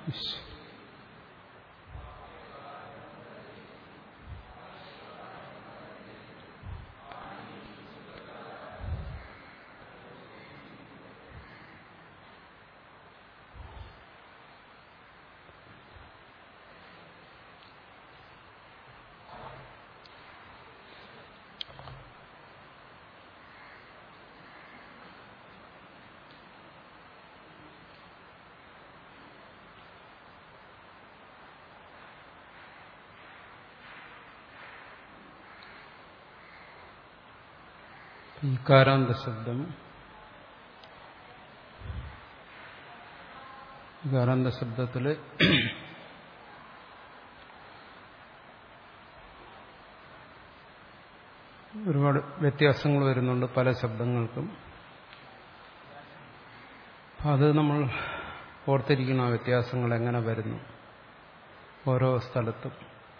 ഇകാരാന്ത ശബ്ദം ഇകാരാന്ത ശബ്ദത്തില് ഒരുപാട് വ്യത്യാസങ്ങൾ വരുന്നുണ്ട് പല ശബ്ദങ്ങൾക്കും അത് നമ്മൾ ഓർത്തിരിക്കണം ആ വ്യത്യാസങ്ങൾ എങ്ങനെ വരുന്നു ഓരോ സ്ഥലത്തും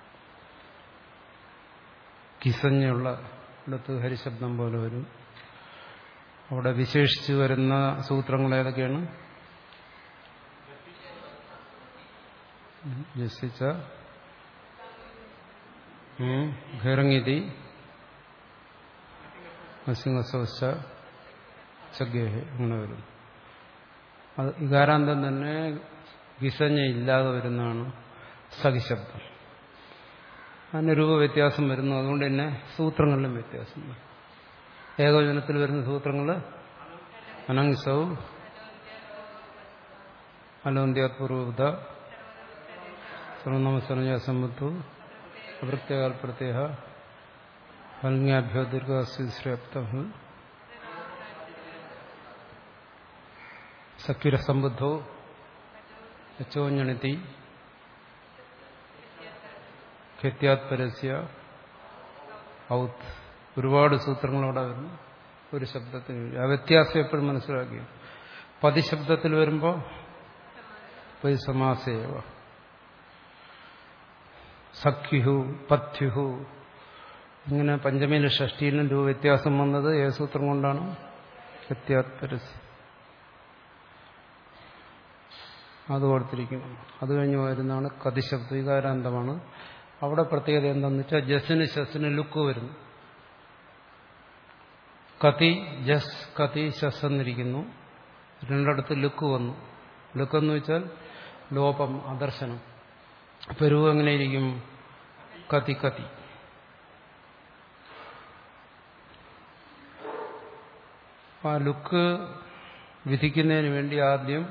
കിസഞ്ഞുള്ള ഇടത്ത് ഹരിശബ്ദം പോലെ വരും അവിടെ വിശേഷിച്ച് വരുന്ന സൂത്രങ്ങൾ ഏതൊക്കെയാണ് ജസിച്ച ഘേറങ്ങിതി അസിംഹസവശ ചഗേഹ് അങ്ങനെ വരും അത് ഇകാരാന്തം തന്നെ ഗിസഞ്ഞ ഇല്ലാതെ വരുന്നതാണ് സഖിശബ്ദം അതിന് രൂപ വ്യത്യാസം വരുന്നു അതുകൊണ്ട് തന്നെ സൂത്രങ്ങളിലും വ്യത്യാസം വരും ഏകവചനത്തിൽ വരുന്ന സൂത്രങ്ങൾ അനങ്സൗ അലോന്ത്യാത്പൂർവത സർവനാമസനജസമ്പത്തു അപ്രത്യേകാൽ പ്രത്യേക ഫൽങ്യാഭ്യോ ദീർഘശ്രേപ്ത സക്യുരസംബുദ്ധോ യച്ചോഞ്ഞണിത്തി ഖത്യാത് പരസ്യ ഔത്ത് ഒരുപാട് സൂത്രങ്ങൾ അവിടെ വരുന്നു ഒരു ശബ്ദത്തിന് ആ വ്യത്യാസം എപ്പോഴും മനസ്സിലാക്കി പതിശബ്ദത്തിൽ വരുമ്പോൾ പതിസമാസേവ സഖ്യുഹു പഥ്യുഹു ഇങ്ങനെ പഞ്ചമിയിലും ഷഷ്ടിയിലും രൂപ വ്യത്യാസം വന്നത് ഏത് സൂത്രം കൊണ്ടാണ് ഖത്യാത് പരസ്യ അത് കൊടുത്തിരിക്കുന്നു അത് കഴിഞ്ഞ് വരുന്നതാണ് കതിശബ്ദ വികാരാന്തമാണ് അവിടെ പ്രത്യേകത എന്താണെന്ന് വെച്ചാൽ ജസിന് ശസിന് ലുക്ക് വരുന്നു കതി ജസ് കതി ശസ് എന്നിരിക്കുന്നു രണ്ടിടത്ത് ലുക്ക് വന്നു ലുക്ക് എന്ന് വെച്ചാൽ ലോപം അദർശനം അപ്പൊ രൂപം എങ്ങനെയിരിക്കും കതി കതി ആ ലുക്ക് വിധിക്കുന്നതിന് വേണ്ടി ആദ്യം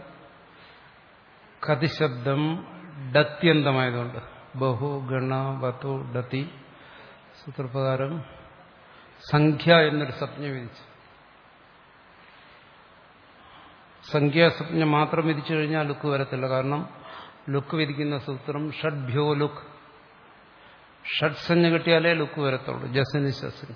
കതിശബ്ദം ഡത്യന്തമായതുകൊണ്ട് ബഹു ഗണ വതു ഡതി സൂത്രപ്രകാരം സംഖ്യ എന്നൊരു സപ്ഞ വിധിച്ചു സംഖ്യാസപ്ഞ മാത്രം വിധിച്ചു കഴിഞ്ഞാൽ ലുക്ക് വരത്തില്ല കാരണം ലുക്ക് വിധിക്കുന്ന സൂത്രം ഷഡ്ഭ്യോ ലുക്ക് ഷഡ്സഞ്ജ കിട്ടിയാലേ ലുക്ക് വരത്തുള്ളൂ ജസന് ശസിന്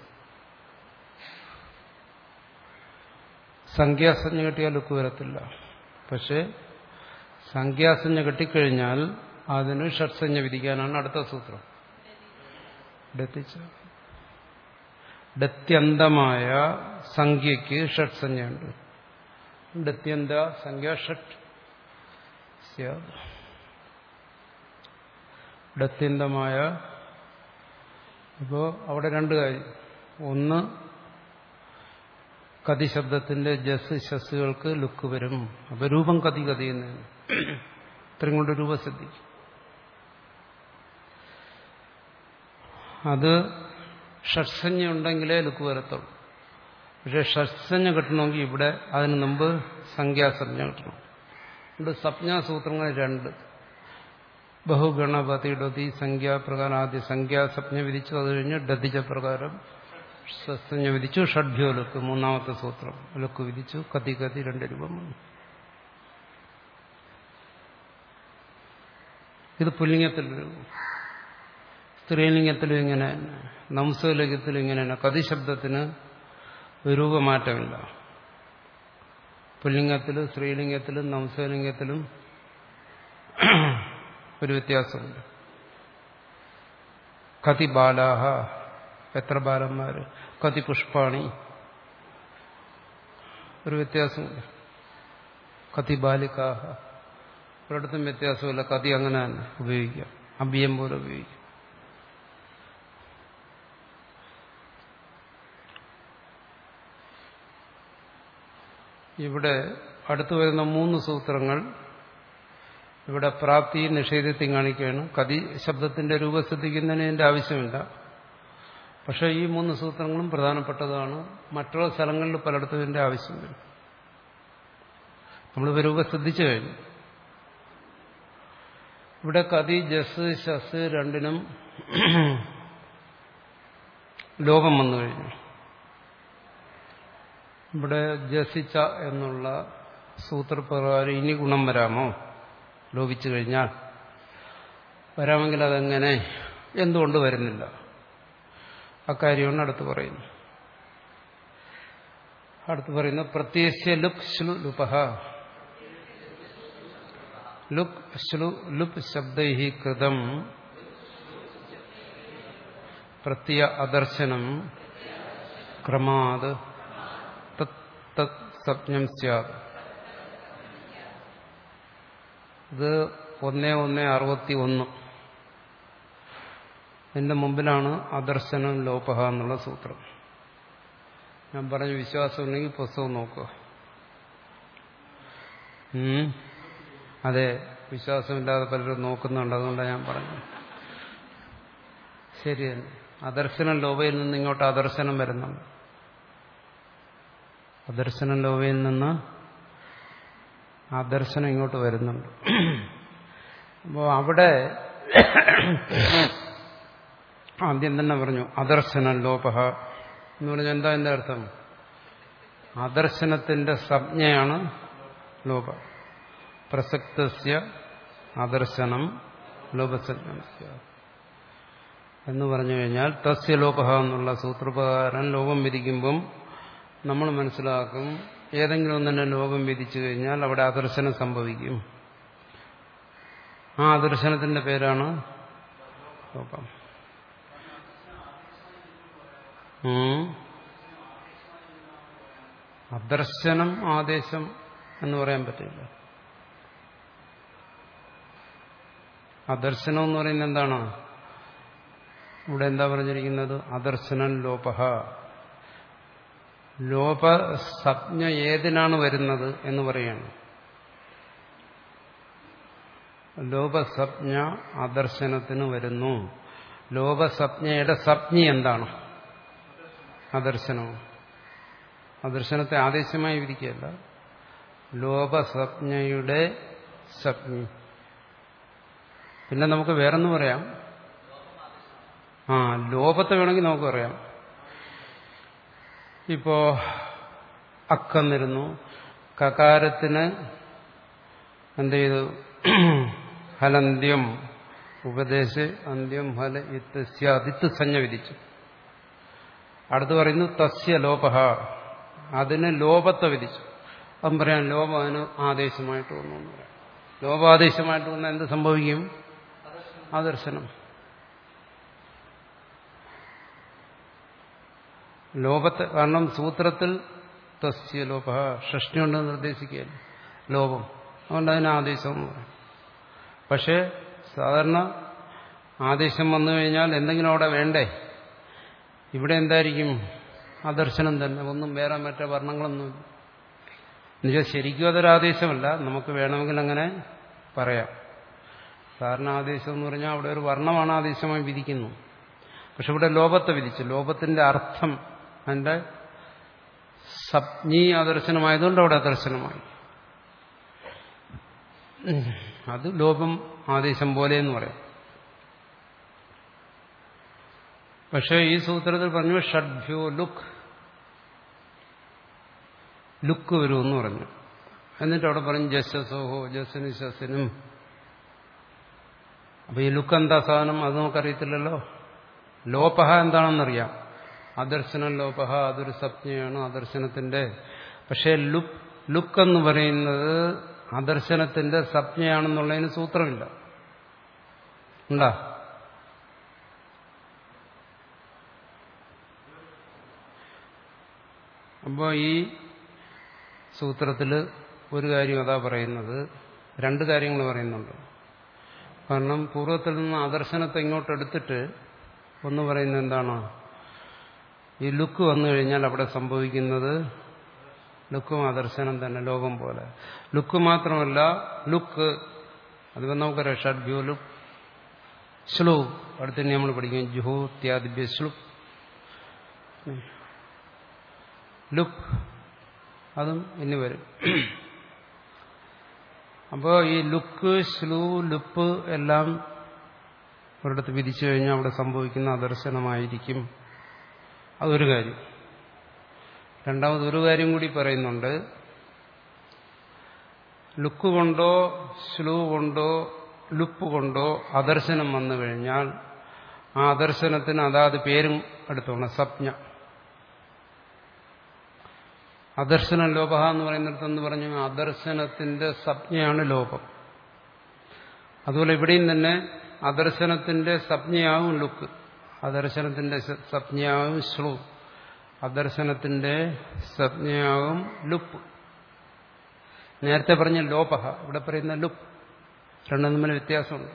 സംഖ്യാസഞ്ജ കിട്ടിയാൽ ലുക്ക് വരത്തില്ല പക്ഷേ സംഖ്യാസഞ്ജ കിട്ടിക്കഴിഞ്ഞാൽ അതിന് ഷഡ്സഞ്ജ വിധിക്കാനാണ് അടുത്ത സൂത്രം ഡത്തിച്ച ഡത്യന്തമായ സംഖ്യയ്ക്ക് ഷഡ്സഞ്ജയുണ്ട് ഡത്യന്ത സംഖ്യ ഷട്ട് ഡത്യന്തമായ അപ്പോൾ അവിടെ രണ്ട് കാര്യം ഒന്ന് കതി ശബ്ദത്തിന്റെ ജസ് ശസ്സുകൾക്ക് ലുക്ക് വരും അപ്പൊ രൂപം കതി കതി എന്നതാണ് ഇത്രയും കൊണ്ട് രൂപസിദ്ധി അത് ഷഡ്സഞ്ജ ഉണ്ടെങ്കിലേ ലുക്ക് വരത്തുള്ളൂ പക്ഷെ ഷഡ്സഞ്ജ കിട്ടണമെങ്കിൽ ഇവിടെ അതിന് മുമ്പ് സംഖ്യാസഞ്ജ കിട്ടണം ഇവിടെ സപ്ഞാസൂത്രങ്ങൾ രണ്ട് ബഹുഗണപതി ഡതി സംഖ്യാപ്രകാരം ആദ്യ സംഖ്യാസപ്ഞ വിധിച്ചു അത് കഴിഞ്ഞ് ഡതിജ പ്രകാരം സസ്സഞ്ജ വിധിച്ചു ഷഡ്ഭ്യോ ലുക്ക് മൂന്നാമത്തെ സൂത്രം ലുക്ക് വിധിച്ചു കതി കതി രണ്ട് രൂപം വന്നു ഇത് പുല്ലിംഗത്തിൽ സ്ത്രീലിംഗത്തിലും ഇങ്ങനെ തന്നെ നംസലിംഗത്തിലും ഇങ്ങനെ തന്നെ കതി ശബ്ദത്തിന് രൂപമാറ്റമില്ല പുല്ലിംഗത്തിലും സ്ത്രീലിംഗത്തിലും നംസലിംഗത്തിലും ഒരു വ്യത്യാസമുണ്ട് കതി ബാലാഹ എത്ര ബാലന്മാര് കതി പുഷ്പാണി ഒരു വ്യത്യാസമുണ്ട് കതി ബാലികാഹ ഒരിടത്തും വ്യത്യാസമില്ല കതി അങ്ങനെ തന്നെ ഉപയോഗിക്കാം അഭിയം പോലെ ഉപയോഗിക്കാം ഇവിടെ അടുത്തു വരുന്ന മൂന്ന് സൂത്രങ്ങൾ ഇവിടെ പ്രാപ്തി നിഷേധത്തിൽ കാണിക്കുകയാണ് കതി ശബ്ദത്തിന്റെ രൂപസിദ്ധിക്കുന്നതിന് ഇതിന്റെ ആവശ്യമില്ല പക്ഷെ ഈ മൂന്ന് സൂത്രങ്ങളും പ്രധാനപ്പെട്ടതാണ് മറ്റുള്ള സ്ഥലങ്ങളിൽ പലയിടത്തും ഇതിന്റെ ആവശ്യം വരും നമ്മൾ രൂപ ശ്രദ്ധിച്ചു കഴിഞ്ഞു ഇവിടെ കതി ജസ് ശസ് രണ്ടിനും ലോകം വന്നു കഴിഞ്ഞു ഇവിടെ ജസിച്ച എന്നുള്ള സൂത്രപ്രകാരം ഇനി ഗുണം വരാമോ ലോപിച്ചു കഴിഞ്ഞാൽ വരാമെങ്കിൽ അതെങ്ങനെ എന്തുകൊണ്ട് വരുന്നില്ല അക്കാര്യമാണ് അടുത്ത് പറയുന്നു അടുത്ത് പറയുന്നു പ്രത്യസ്യ ലുക് ശ്ലു ലുപഹ ലുക് ശ്ലു ലുപ് ശബ്ദൈ കൃതം പ്രത്യ അദർശനം ക്രമാത് തത് സപ്നം സ്യാത് ഇത് ഒന്നേ ഒന്ന് അറുപത്തി ഒന്ന് എന്റെ മുമ്പിലാണ് അദർശനം ലോപഹ എന്നുള്ള സൂത്രം ഞാൻ പറഞ്ഞ വിശ്വാസം ഉണ്ടെങ്കിൽ പുസ്തകം നോക്കുക അതെ വിശ്വാസമില്ലാതെ പലരും നോക്കുന്നുണ്ട് അതുകൊണ്ടാണ് ഞാൻ പറഞ്ഞു ശരി തന്നെ അദർശനം ലോപയിൽ നിന്ന് ഇങ്ങോട്ട് അദർശനം വരുന്നുണ്ട് അദർശനം ലോപയിൽ നിന്ന് ആദർശനം ഇങ്ങോട്ട് വരുന്നുണ്ട് അപ്പോൾ അവിടെ ആദ്യം തന്നെ പറഞ്ഞു അദർശനം ലോപഹ എന്ന് പറഞ്ഞാൽ എന്താ എന്റെ അർത്ഥം ആദർശനത്തിന്റെ സംജ്ഞയാണ് ലോപ പ്രസക്തസ്യ ആദർശനം ലോപസജ്ഞം എന്ന് പറഞ്ഞു കഴിഞ്ഞാൽ തസ്യ ലോപഹ എന്നുള്ള സൂത്രപ്രകാരം ലോകം വിധിക്കുമ്പം നമ്മൾ മനസ്സിലാക്കും ഏതെങ്കിലും ഒന്നിനെ ലോകം വിധിച്ചു കഴിഞ്ഞാൽ അവിടെ ആദർശനം സംഭവിക്കും ആ ആദർശനത്തിന്റെ പേരാണ് ലോകം അദർശനം ആദേശം എന്ന് പറയാൻ പറ്റില്ല അദർശനം എന്ന് പറയുന്നത് എന്താണ് ഇവിടെ എന്താ പറഞ്ഞിരിക്കുന്നത് അദർശനം ലോപഹ ലോപസപ്ഞ ഏതിനാണ് വരുന്നത് എന്ന് പറയാണ് ലോപസപ്ഞ അദർശനത്തിന് വരുന്നു ലോപസപ്ഞയുടെ സപ്ഞി എന്താണ് അദർശനം അദർശനത്തെ ആദേശമായി വിധിക്കുകയല്ല ലോപസപ്ഞയുടെ സപ്ഞി പിന്നെ നമുക്ക് വേറൊന്ന് പറയാം ആ ലോപത്തെ വേണമെങ്കിൽ നമുക്ക് പറയാം ഇപ്പോ അക്കെന്നിരുന്നു കകാരത്തിന് എന്ത് ചെയ്തു ഹലന്ത്യം ഉപദേശ അന്ത്യം ഹല ഇത്തസ്യ അതിത്ത് സഞ്ജ വിധിച്ചു അടുത്ത് പറയുന്നു തസ്യ ലോപഹ അതിന് ലോപത്തെ വിധിച്ചു അപ്പം പറയാം ലോപം അതിന് ആദേശമായിട്ട് വന്നു എന്ന് പറയാം ലോപാദേശമായിട്ട് വന്നാൽ എന്ത് സംഭവിക്കും ആദർശനം ലോപത്തെ കാരണം സൂത്രത്തിൽ തസ്യ ലോപ ഷഷ്ടി കൊണ്ട് നിർദ്ദേശിക്കുകയല്ല ലോപം അതുകൊണ്ട് അതിന് ആദേശം എന്ന് പറയും പക്ഷേ സാധാരണ ആദേശം വന്നു കഴിഞ്ഞാൽ എന്തെങ്കിലും അവിടെ വേണ്ടേ ഇവിടെ എന്തായിരിക്കും ആദർശനം തന്നെ ഒന്നും വേറെ മറ്റേ വർണ്ണങ്ങളൊന്നുമില്ല എന്നുവെച്ചാൽ ശരിക്കും അതൊരു ആദേശമല്ല നമുക്ക് വേണമെങ്കിൽ അങ്ങനെ പറയാം സാധാരണ ആദേശം എന്ന് പറഞ്ഞാൽ അവിടെ ഒരു വർണ്ണമാണ് ആദേശമായി വിധിക്കുന്നു പക്ഷെ ഇവിടെ ലോപത്തെ വിധിച്ചു ലോപത്തിന്റെ അർത്ഥം അതിന്റെ സപ്ഞി ആദർശനമായതുകൊണ്ട് അവിടെ ആദർശനമായി അത് ലോപം ആദേശം പോലെ എന്ന് പറയാം പക്ഷെ ഈ സൂത്രത്തിൽ പറഞ്ഞു ഷഡ്ഭ്യോ ലുക്ക് ലുക്ക് വരുമെന്ന് പറഞ്ഞു എന്നിട്ട് അവിടെ പറഞ്ഞു ജസ്സസോഹോ ജസ്സിന് ശസ്സിനും അപ്പൊ ഈ ലുക്ക് എന്താ സാധനം അത് നമുക്കറിയത്തില്ലല്ലോ ലോപഹ എന്താണെന്നറിയാം അദർശനം ലോപഹ അതൊരു സപ്ഞയാണ് അദർശനത്തിന്റെ പക്ഷേ ലുക്ക് ലുക്ക് എന്ന് പറയുന്നത് അദർശനത്തിന്റെ സപ്ഞയാണെന്നുള്ളതിന് സൂത്രമില്ല ഉണ്ടാ അപ്പോൾ ഈ സൂത്രത്തിൽ ഒരു കാര്യം അതാ പറയുന്നത് രണ്ട് കാര്യങ്ങൾ പറയുന്നുണ്ട് കാരണം പൂർവ്വത്തിൽ നിന്ന് ആദർശനത്തെ ഇങ്ങോട്ട് എടുത്തിട്ട് ഒന്ന് പറയുന്നത് എന്താണ് ഈ ലുക്ക് വന്നു കഴിഞ്ഞാൽ അവിടെ സംഭവിക്കുന്നത് ലുക്കും ആദർശനം തന്നെ ലോകം പോലെ ലുക്ക് മാത്രമല്ല ലുക്ക് അത് നമുക്കറിയാം ഷഡ്ഭ്യൂ ലുക്ക് ശ്ലൂ അടുത്ത് നമ്മൾ പഠിക്കും ജുഹു ഇത്യാദിഭ്യ ശ്ലു ലുക്ക് അതും ഇനി വരും അപ്പോൾ ഈ ലുക്ക് ശ്ലൂ ലുപ്പ് എല്ലാം ഒരിടത്ത് വിധിച്ചു കഴിഞ്ഞാൽ അവിടെ സംഭവിക്കുന്ന അദർശനമായിരിക്കും അതൊരു കാര്യം രണ്ടാമത് ഒരു കാര്യം കൂടി പറയുന്നുണ്ട് ലുക്ക് കൊണ്ടോ ശ്ലൂ കൊണ്ടോ ലുപ്പ് കൊണ്ടോ അദർശനം വന്നു കഴിഞ്ഞാൽ ആ അദർശനത്തിന് അതാത് പേരും എടുത്തോണം സപ്ഞ അദർശനം ലോപ എന്ന് പറയുന്നിടത്തെന്ന് പറഞ്ഞു അദർശനത്തിന്റെ സപ്ഞയാണ് ലോപം അതുപോലെ ഇവിടെയും തന്നെ അദർശനത്തിന്റെ സപ്ഞയാവും ലുക്ക് അദർശനത്തിന്റെ സപ്ഞയാവും ശ്ലൂ അദർശനത്തിന്റെ സപ്ഞയാവും ലുപ്പ് നേരത്തെ പറഞ്ഞ ലോപഹ ഇവിടെ പറയുന്ന ലുപ്പ് രണ്ടും തമ്മിൽ വ്യത്യാസമുണ്ട്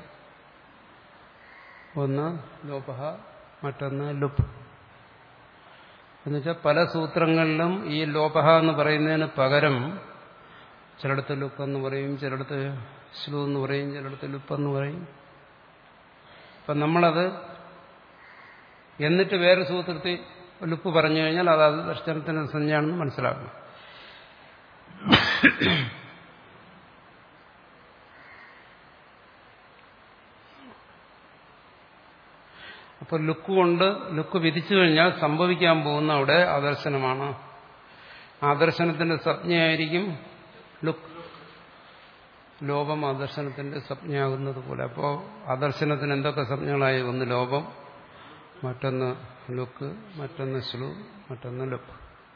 ഒന്ന് ലോപഹ മറ്റൊന്ന് ലുപ്പ് എന്നുവെച്ചാൽ പല സൂത്രങ്ങളിലും ഈ ലോപഹ എന്ന് പറയുന്നതിന് പകരം ചിലടത്ത് ലുക്ക് എന്ന് പറയും ചിലടത്ത് ശ്ലു എന്ന് പറയും ചിലടത്ത് ലുപ്പ് എന്ന് പറയും അപ്പം നമ്മളത് എന്നിട്ട് വേറെ സൂത്രത്തിൽ ലുപ്പ് പറഞ്ഞു കഴിഞ്ഞാൽ അത് അത് ദർശനത്തിന് സംജ്ഞയാണെന്ന് മനസ്സിലാക്കണം അപ്പൊ ലുക്ക് കൊണ്ട് ലുക്ക് വിധിച്ചു കഴിഞ്ഞാൽ സംഭവിക്കാൻ പോകുന്ന അവിടെ ആദർശനമാണ് ആദർശനത്തിന്റെ സംജ്ഞയായിരിക്കും ലുക്ക് ലോപം ആദർശനത്തിന്റെ സംജ്ഞയാകുന്നത് പോലെ അപ്പോൾ ആദർശനത്തിന് എന്തൊക്കെ സംജ്ഞകളായി ഒന്ന് ലോപം മറ്റൊന്ന് ലുക്ക് മറ്റൊന്ന് ശ്ലു മറ്റൊന്ന് ലുക്ക്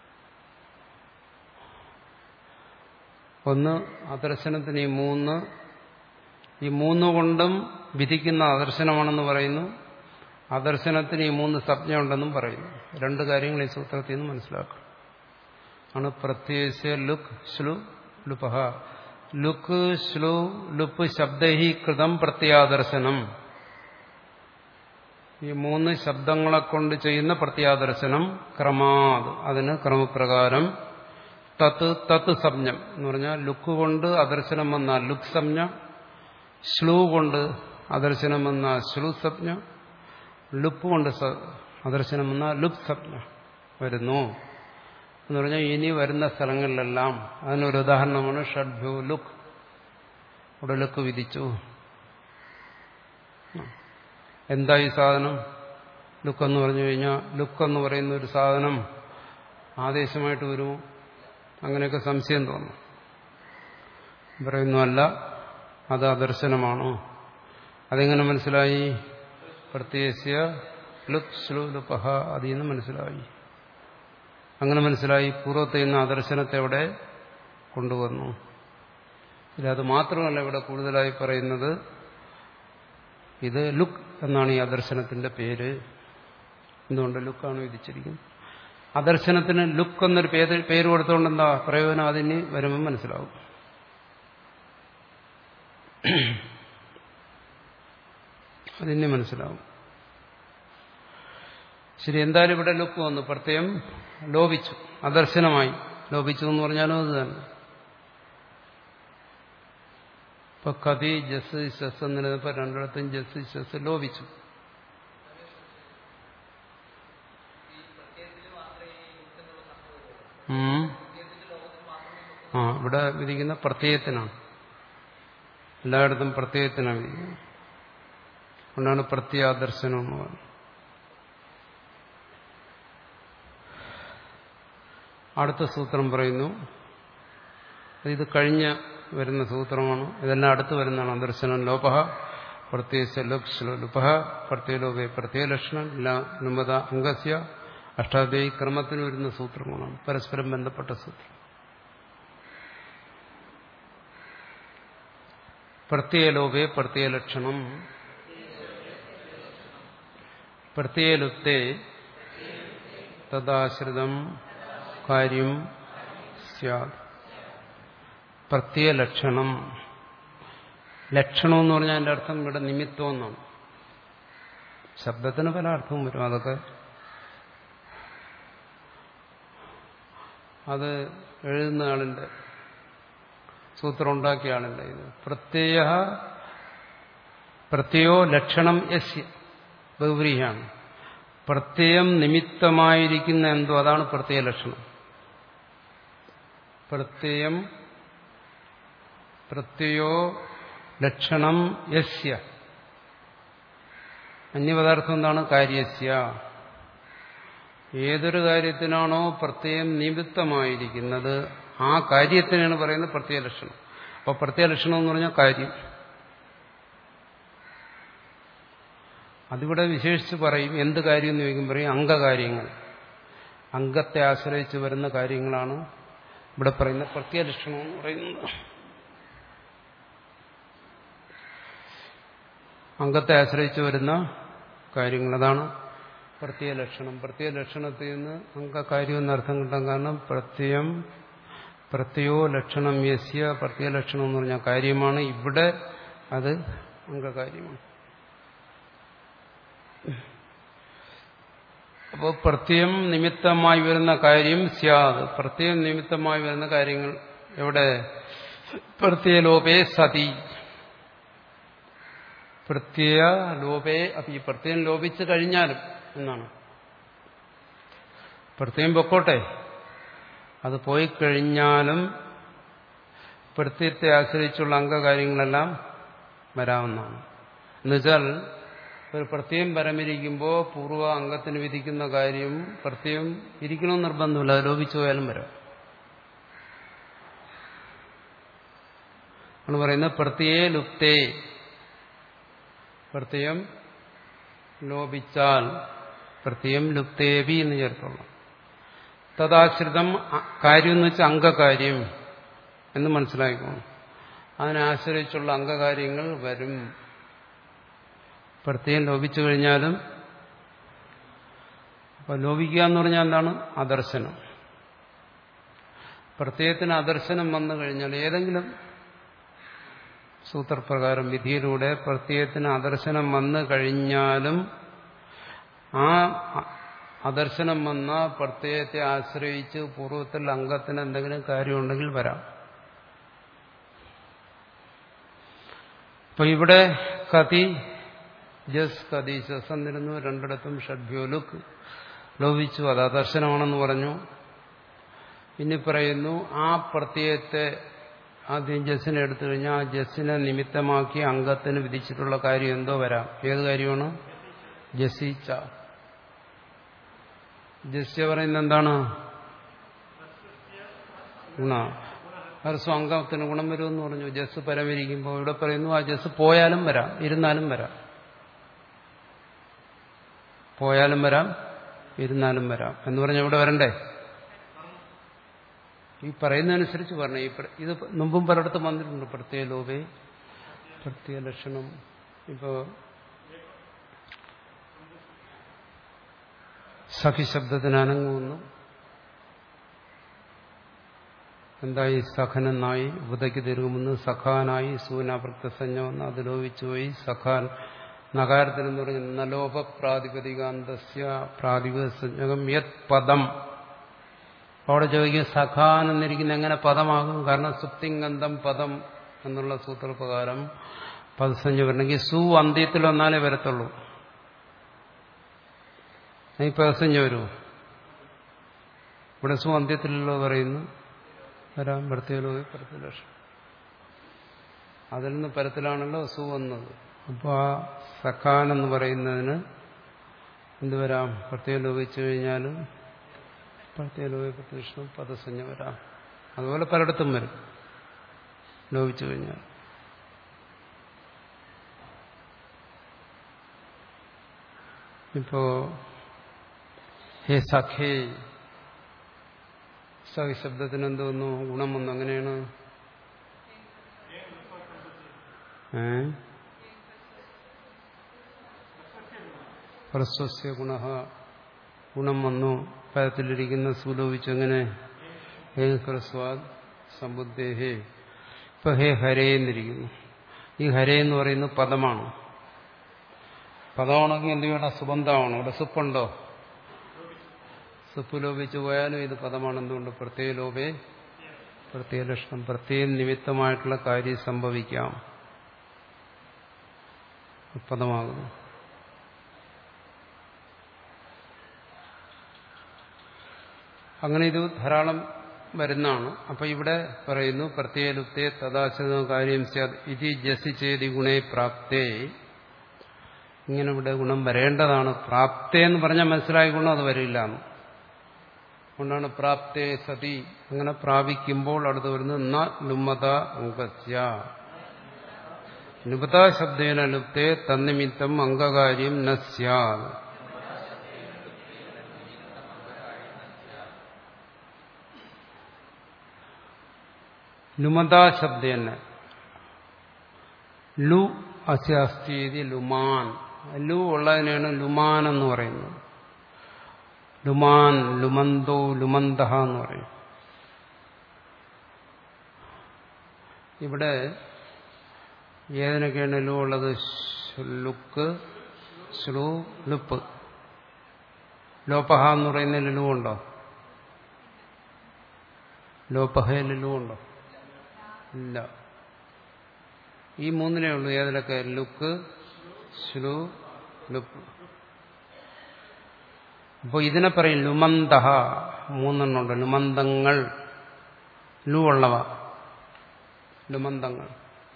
ഒന്ന് ആദർശനത്തിന് ഈ മൂന്ന് ഈ മൂന്ന് കൊണ്ടും വിധിക്കുന്ന ആദർശനമാണെന്ന് പറയുന്നു ആദർശനത്തിന് ഈ മൂന്ന് സംജ്ഞ ഉണ്ടെന്നും പറയുന്നു രണ്ട് കാര്യങ്ങൾ ഈ സൂത്രത്തിൽ നിന്ന് മനസ്സിലാക്കും ആണ് പ്രത്യേകിച്ച് ലുക്ക് ശ്ലു ലുപഹ ലുക്ക് ശ്ലു ലുപ്പ് ശബ്ദഹി കൃതം പ്രത്യാദർശനം ഈ മൂന്ന് ശബ്ദങ്ങളെ കൊണ്ട് ചെയ്യുന്ന പ്രത്യാദർശനം ക്രമാത് അതിന് ക്രമപ്രകാരം തത്ത് തത്ത് സംജ്ഞം എന്ന് പറഞ്ഞാൽ ലുക്ക് കൊണ്ട് അദർശനം വന്ന ലുക്ക് സംജ്ഞ ശ്ലൂ കൊണ്ട് അദർശനം വന്ന ശ്ലൂ സംജ്ഞ ലുപ്പ് കൊണ്ട് അദർശനം വന്ന ലുപ് സംജ്ഞ വരുന്നു എന്ന് പറഞ്ഞാൽ ഇനി വരുന്ന സ്ഥലങ്ങളിലെല്ലാം അതിനൊരു ഉദാഹരണമാണ് ഷഡ്ഭ്യൂ ലുക്ക് ഇവിടെ ലുക്ക് വിധിച്ചു എന്താ ഈ സാധനം ലുക്ക് എന്ന് പറഞ്ഞു കഴിഞ്ഞാൽ ലുക്ക് എന്ന് പറയുന്ന ഒരു സാധനം ആദേശമായിട്ട് വരുമോ അങ്ങനെയൊക്കെ സംശയം തോന്നും പറയുന്നു അല്ല അത് അദർശനമാണോ അതെങ്ങനെ മനസ്സിലായി പ്രത്യേകിച്ച് ലുക് ശ്ലു ലുപഹ അതിൽ നിന്ന് മനസ്സിലായി അങ്ങനെ മനസ്സിലായി പൂർവ്വത്തിൽ നിന്ന് ആദർശനത്തെ അവിടെ കൊണ്ടുവന്നു ഇല്ല അത് മാത്രമല്ല ഇവിടെ കൂടുതലായി പറയുന്നത് ഇത് ലുക്ക് എന്നാണ് ഈ അദർശനത്തിന്റെ പേര് എന്തുകൊണ്ട് ലുക്കാണ് വിധിച്ചിരിക്കുന്നത് അദർശനത്തിന് ലുക്ക് എന്നൊരു പേര് പേര് കൊടുത്തുകൊണ്ട് എന്താ പ്രയോജനം അതിന് വരുമ്പോൾ മനസ്സിലാവും അതിന് മനസ്സിലാവും ശരി എന്തായാലും ഇവിടെ ലുക്ക് വന്നു പ്രത്യേകം ലോപിച്ചു അദർശനമായി ലോപിച്ചു എന്ന് പറഞ്ഞാലും അത് തന്നെ ഇപ്പൊ കതി ജസ് ശസ് എന്നിരുന്നപ്പോ രണ്ടിടത്തും ജസ് ശസ് ലോപിച്ചു ആ ഇവിടെ വിധിക്കുന്ന പ്രത്യയത്തിനാണ് എല്ലായിടത്തും പ്രത്യയത്തിനാണ് വിധിക്കുന്നത് അതുകൊണ്ടാണ് പ്രത്യാദർശനം എന്ന് പറയുന്നത് അടുത്ത സൂത്രം പറയുന്നു ഇത് കഴിഞ്ഞ വരുന്ന സൂത്രമാണ് ഇതെല്ലാം അടുത്ത് വരുന്നതാണ് അദർശനം ലോപഹ പ്രത്യേക ലുപഹ പ്രത്യേലോപേ പ്രത്യേകലക്ഷണം ലുമത അംഗസ്യ അഷ്ടാധ്യായി ക്രമത്തിന് വരുന്ന സൂത്രമാണ് പരസ്പരം ബന്ധപ്പെട്ട സൂത്രം പ്രത്യയലോപേ പ്രത്യയലക്ഷണം പ്രത്യയലുപ്തേ തദാശ്രിതം കാര്യം സ്യാത് പ്രത്യയലക്ഷണം ലക്ഷണം എന്ന് പറഞ്ഞാൽ അതിന്റെ അർത്ഥം ഇവിടെ നിമിത്തം എന്നാണ് ശബ്ദത്തിന് പല അർത്ഥവും വരും അതൊക്കെ അത് എഴുതുന്ന ആളിന്റെ സൂത്രം ഉണ്ടാക്കിയ ആളിന്റെ ഇത് പ്രത്യയ പ്രത്യയോ ലക്ഷണം യസ്യ ബഹുവ്രീഹാണ് പ്രത്യയം നിമിത്തമായിരിക്കുന്ന എന്തോ അതാണ് പ്രത്യയ ലക്ഷണം പ്രത്യയം പ്രത്യയോ ലക്ഷണം യസ്യ അന്യപദാർത്ഥം എന്താണ് കാര്യസ്യ ഏതൊരു കാര്യത്തിനാണോ പ്രത്യയം നിമിത്തമായിരിക്കുന്നത് ആ കാര്യത്തിനാണ് പറയുന്നത് പ്രത്യയ ലക്ഷണം അപ്പോൾ പ്രത്യയ ലക്ഷണം എന്ന് പറഞ്ഞാൽ കാര്യം അതിവിടെ വിശേഷിച്ച് പറയും എന്ത് കാര്യം എന്ന് ചോദിക്കും പറയും അംഗകാര്യങ്ങൾ അംഗത്തെ ആശ്രയിച്ച് വരുന്ന കാര്യങ്ങളാണ് ഇവിടെ പറയുന്ന പ്രത്യലക്ഷണം എന്ന് പറയുന്നത് അംഗത്തെ ആശ്രയിച്ച് വരുന്ന കാര്യങ്ങൾ അതാണ് പ്രത്യയലക്ഷണം പ്രത്യയലക്ഷണത്തിൽ നിന്ന് അംഗകാര്യം എന്നർത്ഥം കിട്ടാൻ കാരണം പ്രത്യയം പ്രത്യയോ ലക്ഷണം യസ്യ പ്രത്യയലക്ഷണം എന്ന് പറഞ്ഞ കാര്യമാണ് ഇവിടെ അത് അംഗകാര്യമാണ് അപ്പോൾ പ്രത്യയം നിമിത്തമായി വരുന്ന കാര്യം സ്യാത് പ്രത്യയം നിമിത്തമായി വരുന്ന കാര്യങ്ങൾ എവിടെ പ്രത്യയലോപേ സതി പ്രത്യയ ലോപേ അപ്പൊ ഈ പ്രത്യയം ലോപിച്ചു കഴിഞ്ഞാലും എന്നാണ് പ്രത്യയം പൊക്കോട്ടെ അത് പോയി കഴിഞ്ഞാലും പ്രത്യയത്തെ ആശ്രയിച്ചുള്ള അംഗകാര്യങ്ങളെല്ലാം വരാവുന്നതാണ് എന്നുവെച്ചാൽ ഒരു പ്രത്യയം പരമിരിക്കുമ്പോൾ പൂർവ്വ അംഗത്തിന് വിധിക്കുന്ന കാര്യം പ്രത്യയം ഇരിക്കണമെന്ന് നിർബന്ധമില്ല അത് ലോപിച്ചു പോയാലും വരാം ആണ് പറയുന്നത് പ്രത്യയേ ലുപ്തേ പ്രത്യയം ലോപിച്ചാൽ പ്രത്യയം ലുപ്തേബി എന്ന് ചേർത്തോളാം തദാശ്രിതം കാര്യം എന്ന് വെച്ചാൽ അംഗകാര്യം എന്ന് മനസ്സിലാക്കണം അതിനാശ്രയിച്ചുള്ള അംഗകാര്യങ്ങൾ വരും പ്രത്യയം ലോപിച്ചു കഴിഞ്ഞാലും അപ്പൊ ലോപിക്കുക എന്ന് പറഞ്ഞാൽ എന്താണ് അദർശനം പ്രത്യയത്തിന് അദർശനം വന്നു കഴിഞ്ഞാൽ ഏതെങ്കിലും സൂത്രപ്രകാരം വിധിയിലൂടെ പ്രത്യയത്തിന് അദർശനം വന്നു കഴിഞ്ഞാലും ആ അദർശനം വന്ന പ്രത്യയത്തെ ആശ്രയിച്ച് പൂർവ്വത്തിൽ അംഗത്തിന് എന്തെങ്കിലും കാര്യമുണ്ടെങ്കിൽ വരാം അപ്പൊ ഇവിടെ കതി ജസ് കതി ശസ് എന്നിരുന്നു രണ്ടിടത്തും ഷഡ്ഭ്യോ ലുക്ക് ലോപിച്ചു അത് അദർശനമാണെന്ന് പറഞ്ഞു ഇനി പറയുന്നു ആ പ്രത്യയത്തെ ആദ്യം ജസ്സിനെ എടുത്തു കഴിഞ്ഞാൽ ആ ജസ്സിനെ നിമിത്തമാക്കി അംഗത്തിന് വിധിച്ചിട്ടുള്ള കാര്യം എന്തോ വരാം ഏത് കാര്യമാണ് ജസിച്ച ജസ്യ പറയുന്നത് എന്താണ് ഗുണ ഹർസ്വം അംഗത്തിന് ഗുണം വരുമെന്ന് പറഞ്ഞു ജസ് പരമിരിക്കുമ്പോൾ ഇവിടെ പറയുന്നു ആ ജസ് പോയാലും വരാം ഇരുന്നാലും വരാം പോയാലും വരാം ഇരുന്നാലും വരാം എന്ന് പറഞ്ഞാൽ ഇവിടെ വരണ്ടേ ഈ പറയുന്നതനുസരിച്ച് പറഞ്ഞു ഈ ഇത് മുമ്പും പലയിടത്തും വന്നിട്ടുണ്ട് പ്രത്യേക ലോപേ പ്രത്യേക ലക്ഷണം ഇപ്പോ സഖി ശബ്ദത്തിന് അനങ്ങുന്നു എന്തായി സഖനെന്നായി ഉപതയ്ക്ക് തിരുകുമെന്ന് സഖാനായി സൂനാപ്രക്തസഞ്ജ വന്ന് അത് ലോപിച്ചുപോയി സഖാൻ നകാരത്തിനെന്ന് പറഞ്ഞ നലോപ പ്രാതിപതികാന്തസ്യ പ്രാതിപതികം യത് പദം അവിടെ ചോദിക്കും സഖാൻ എന്നിരിക്കുന്ന എങ്ങനെ പദമാകും കാരണം സുപ്തിങ്കന്തം പദം എന്നുള്ള സൂത്രപ്രകാരം പദസഞ്ജ വരണമെങ്കിൽ സു അന്ത്യത്തിൽ വന്നാലേ വരത്തുള്ളൂ ഈ പദസഞ്ജ വരുമോ ഇവിടെ സു അന്ത്യത്തിലുള്ള പറയുന്നു വരാം പ്രത്യേകോ പ്രത്യലക്ഷം അതിൽ നിന്ന് പരത്തിലാണല്ലോ സു വന്നത് അപ്പോൾ ആ സഖാൻ എന്ന് പറയുന്നതിന് എന്ത് വരാം പ്രത്യേകം ലോപിച്ചു കഴിഞ്ഞാൽ പ്രത്യേക ലോപ പ്രത്യക്ഷം പദസഞ്ജ വരാം അതുപോലെ പലയിടത്തും വരും ലോപിച്ചു കഴിഞ്ഞാൽ ഇപ്പോ ഹേ സഖേ സഖി ശബ്ദത്തിന് എന്തോന്നു ഗുണം വന്നു അങ്ങനെയാണ് ഏ ഹ്രസ്വസ്യ ഗുണ ഗുണം വന്നു പദത്തിലിരിക്കുന്ന സുലോപിച്ചു എങ്ങനെ ഹേ ഹ്രസ്വാദ് സമ്പുദ്ധേഹേ ഇപ്പൊ ഹേ ഹരേ എന്നിരിക്കുന്നു ഈ ഹരേ എന്ന് പറയുന്നത് പദമാണ് പദമാണെങ്കിൽ എന്ത് വേണം സുബന്ധമാണ് ഇവിടെ സുപ്പുണ്ടോ സുപ്പ് ലോപിച്ചു പോയാലും ഇത് പദമാണ് എന്തുകൊണ്ട് പ്രത്യേക ലോപേ പ്രത്യേക ലക്ഷണം പ്രത്യേക നിമിത്തമായിട്ടുള്ള കാര്യം സംഭവിക്കാം പദമാകുന്നു അങ്ങനെ ഇത് ധാരാളം വരുന്നതാണ് അപ്പൊ ഇവിടെ പറയുന്നു പ്രത്യേകലുപ്തേ തഥാശത കാര്യം ഇത് ജസി ചെയ്തി ഗുണേ പ്രാപ്തേ ഇങ്ങനെ ഇവിടെ ഗുണം വരേണ്ടതാണ് പ്രാപ്തേ എന്ന് പറഞ്ഞാൽ മനസ്സിലായിക്കൊണ്ടും അത് വരില്ല എന്ന് അതുകൊണ്ടാണ് പ്രാപ്തേ സതി അങ്ങനെ പ്രാപിക്കുമ്പോൾ അടുത്ത് വരുന്നത് ന ലുമത അംഗസ്യ ലുപത ശബ്ദേന ലുപ്തേ തന്നിമിത്തം അംഗകാര്യം ന സ്യാത് ലുമത ശബ്ദേന ലു അസ്യാസ്തി ലുമാൻ ലു ഉള്ളതിനാണ് ലുമാൻ എന്ന് പറയുന്നത് ലുമാൻ ലുമന്തോ ലുമന്ത എന്ന് പറയും ഇവിടെ ഏതിനൊക്കെയാണ് ലു ഉള്ളത് ലുക്ക് ശ്ലു ലുപ്പ് ലോപഹ എന്ന് പറയുന്നതിൽ ലു ഉണ്ടോ ലോപഹയിൽ ലു ഉണ്ടോ ഇല്ല ഈ മൂന്നിനേ ഉള്ളൂ ഏതിലൊക്കെ ലുക്ക് ശ്ലു ലുപ്പ് അപ്പോൾ ഇതിനെ പറയും ലുമന്തഹ മൂന്നെണ്ണമുണ്ട് ലുമന്തങ്ങൾ ലു ഉള്ളവ ലുമന്തങ്ങൾ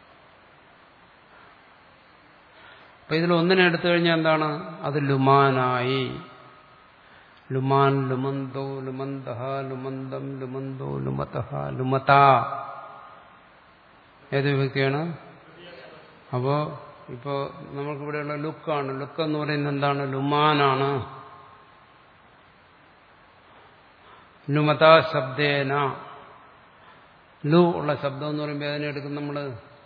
അപ്പൊ ഇതിൽ ഒന്നിനെ എടുത്തു കഴിഞ്ഞാൽ എന്താണ് അത് ലുമാനായി ലുമാൻ ലുമന്തോ ലുമന്തഹ ലുമന്തം ലുമന്തോ ലുമതഹ ലുമത ഏത് വ്യക്തിയാണ് അപ്പോ ഇപ്പോ നമുക്കിവിടെയുള്ള ലുക്കാണ് ലുക്ക് എന്ന് പറയുന്നത് എന്താണ് ലുമാനാണ് ലുമത ശബ്ദേന ലു ഉള്ള ശബ്ദം എന്ന് പറയുമ്പോൾ അതിനെ എടുക്കും നമ്മള്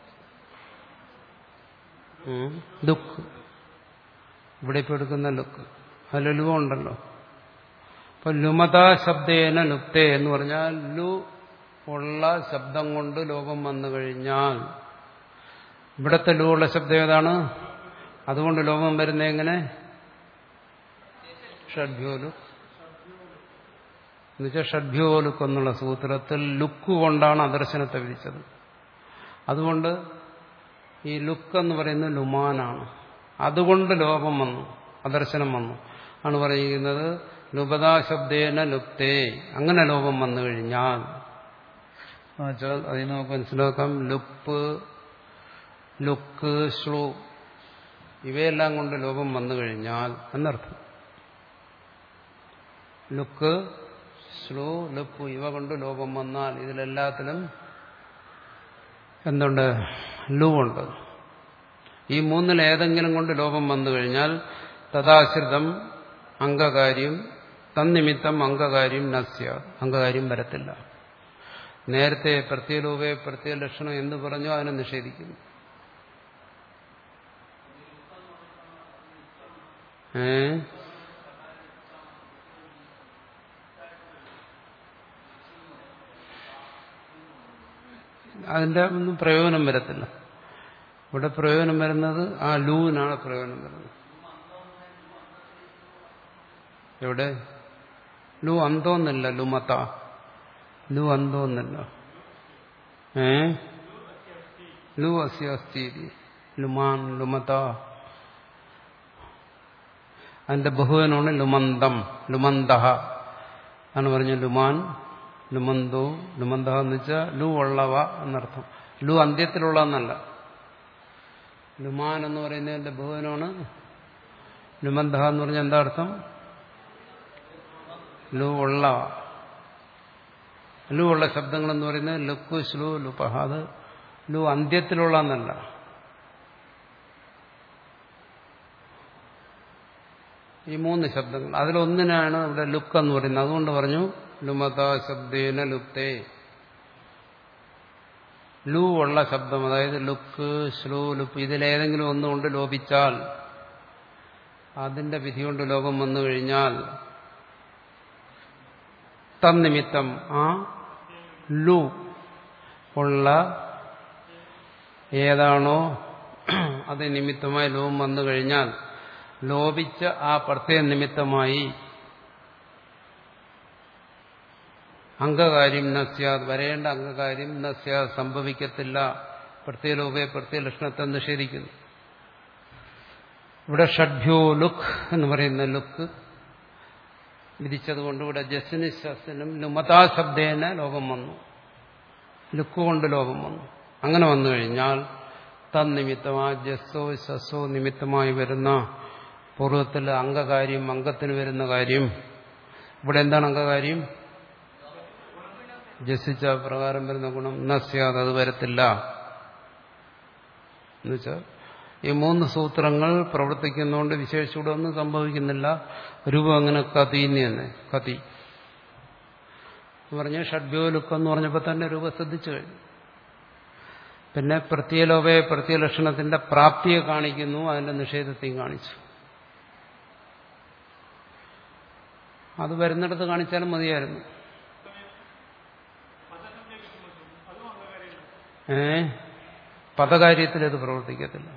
ലുക്ക് ഇവിടെ ഇപ്പൊ എടുക്കുന്ന ലുക്ക് അതിൽ ലു ഉണ്ടല്ലോ അപ്പൊ ലുമത ശബ്ദേന ലുപ്തേ എന്ന് പറഞ്ഞാൽ ലു ഉള്ള ശബ്ദം കൊണ്ട് ലോകം വന്നു കഴിഞ്ഞാൽ ഇവിടത്തെ ലു ഉള്ള ശബ്ദം ഏതാണ് അതുകൊണ്ട് ലോകം വരുന്നത് എങ്ങനെ ഷഡ്ഭ്യോലുക്ക് എന്നുവെച്ചാൽ ഷഡ്ഭ്യോലുക്ക് എന്നുള്ള സൂത്രത്തിൽ ലുക്ക് കൊണ്ടാണ് അദർശനത്തെ വിധിച്ചത് അതുകൊണ്ട് ഈ ലുക്ക് എന്ന് പറയുന്നത് ലുമാനാണ് അതുകൊണ്ട് ലോകം വന്നു അദർശനം വന്നു ആണ് പറയുന്നത് ലുപതാ ശബ്ദേന ലുപ്തേ അങ്ങനെ ലോകം വന്നു കഴിഞ്ഞാൽ എന്നുവെച്ചാൽ അതിന് നമുക്ക് മനസ്സിലാക്കാം ലുപ്പ് ലുക്ക് ശ്ലു ഇവയെല്ലാം കൊണ്ട് ലോകം വന്നു കഴിഞ്ഞാൽ എന്നർത്ഥം ലുക്ക് ശ്ലു ലുപ്പ് ഇവ കൊണ്ട് ലോകം വന്നാൽ ഇതിലെല്ലാത്തിലും എന്തുണ്ട് ലുവുണ്ട് ഈ മൂന്നിൽ ഏതെങ്കിലും കൊണ്ട് ലോകം വന്നു കഴിഞ്ഞാൽ തഥാശ്രിതം അംഗകാര്യം തന്നിമിത്തം അംഗകാര്യം നസ്യ അംഗകാര്യം വരത്തില്ല നേരത്തെ പ്രത്യലോപയെ പ്രത്യേക ലക്ഷണം എന്ന് പറഞ്ഞോ അതിനെ നിഷേധിക്കുന്നു ഏ അതിന്റെ ഒന്നും പ്രയോജനം വരത്തില്ല ഇവിടെ പ്രയോജനം വരുന്നത് ആ ലൂവിനാണ് പ്രയോജനം വരുന്നത് എവിടെ ലു അന്തോന്നില്ല ലുമത്ത ലു അന്തോന്നില്ല ഏ ലു അസ്യസ്തി ലുമാൻ ലുമത അതിന്റെ ബഹുവനാണ് ലുമന്തം ലുമന്തഹ ആണ് പറഞ്ഞ ലുമാൻ ലുമന്തോ ലുമന്തഹ എന്ന് വെച്ചാൽ ലു ഉള്ളവ എന്നർത്ഥം ലു അന്ത്യത്തിലുള്ള എന്നല്ല ലുമാൻ എന്ന് പറയുന്നതിന്റെ ബഹുവനാണ് ലുമന്തഹ എന്ന് പറഞ്ഞാൽ എന്താ അർത്ഥം ലു ഉള്ള ലു ഉള്ള ശബ്ദങ്ങൾ എന്ന് പറയുന്നത് ലുക്കു ശ്ലു ലുപഹ അത് ലു അന്ത്യത്തിലുള്ള എന്നല്ല ഈ മൂന്ന് ശബ്ദങ്ങൾ അതിലൊന്നിനാണ് ഇവിടെ ലുക്ക് എന്ന് പറയുന്നത് അതുകൊണ്ട് പറഞ്ഞു ലുമത ശബ്ദേന ലുപ്തേ ലു ഉള്ള ശബ്ദം അതായത് ലുക്ക് ശ്ലു ലുപ്പ് ഇതിലേതെങ്കിലും ഒന്നുകൊണ്ട് ലോപിച്ചാൽ അതിന്റെ വിധി കൊണ്ട് ലോകം വന്നു കഴിഞ്ഞാൽ തന്നിമിത്തം ആ ലു ഉള്ള ഏതാണോ അത് നിമിത്തമായി ലോകം വന്നു കഴിഞ്ഞാൽ ലോപിച്ച ആ പ്രത്യേക നിമിത്തമായി അംഗകാര്യം നസ്യാത് വരേണ്ട അംഗകാര്യം നസ്യാത് സംഭവിക്കത്തില്ല പ്രത്യേലോപയെ പ്രത്യേക ലക്ഷണത്തെ നിഷേധിക്കുന്നു ഇവിടെ ഷഡ്ഭ്യോ ലുക്ക് എന്ന് പറയുന്ന ലുക്ക് വിധിച്ചതുകൊണ്ട് ഇവിടെ ജസ്റ്റിനും ശസ്റ്റിനും ലുമതാ ശബ്ദേന ലോകം വന്നു ലുക്ക് കൊണ്ട് ലോകം വന്നു അങ്ങനെ വന്നു കഴിഞ്ഞാൽ തന്നിമിത്തമാ ജസ്സോ ശസ്സോ നിമിത്തമായി വരുന്ന പൂർവ്വത്തിൽ അംഗകാര്യം അംഗത്തിന് വരുന്ന കാര്യം ഇവിടെ എന്താണ് അംഗകാര്യം ജസിച്ച പ്രകാരം വരുന്ന ഗുണം നസ്യാത് അത് വരത്തില്ല എന്നുവെച്ചാൽ ഈ മൂന്ന് സൂത്രങ്ങൾ പ്രവർത്തിക്കുന്നതുകൊണ്ട് വിശേഷിച്ചൂടെ ഒന്നും സംഭവിക്കുന്നില്ല രൂപം അങ്ങനെ കതിന്ന് തന്നെ കതി എന്ന് പറഞ്ഞ ഷഡ്ഭ്യോലുക്കം എന്ന് പറഞ്ഞപ്പോൾ തന്നെ രൂപം ശ്രദ്ധിച്ചു കഴിഞ്ഞു പിന്നെ പ്രത്യലോപയെ പ്രത്യലക്ഷണത്തിന്റെ പ്രാപ്തിയെ കാണിക്കുന്നു അതിന്റെ നിഷേധത്തെയും കാണിച്ചു അത് വരുന്നിടത്ത് കാണിച്ചാലും മതിയായിരുന്നു ഏ പദകാര്യത്തിൽ അത് പ്രവർത്തിക്കത്തില്ല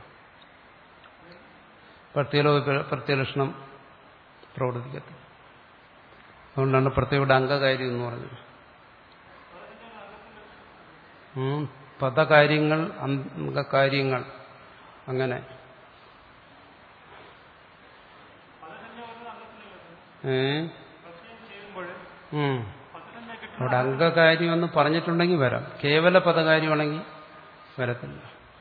പ്രത്യേക പ്രത്യലക്ഷണം പ്രവർത്തിക്കത്തില്ല അതുകൊണ്ടാണ് പ്രത്യേകയുടെ അംഗകാര്യം എന്ന് പറഞ്ഞത് ഉം, പദകാര്യങ്ങൾ അംഗകാര്യങ്ങൾ അങ്ങനെ ഏ ഉം. അവിടെ അംഗകാര്യം എന്ന് പറഞ്ഞിട്ടുണ്ടെങ്കിൽ വരാം കേവല പദകാര്യമാണെങ്കിൽ വരത്തില്ല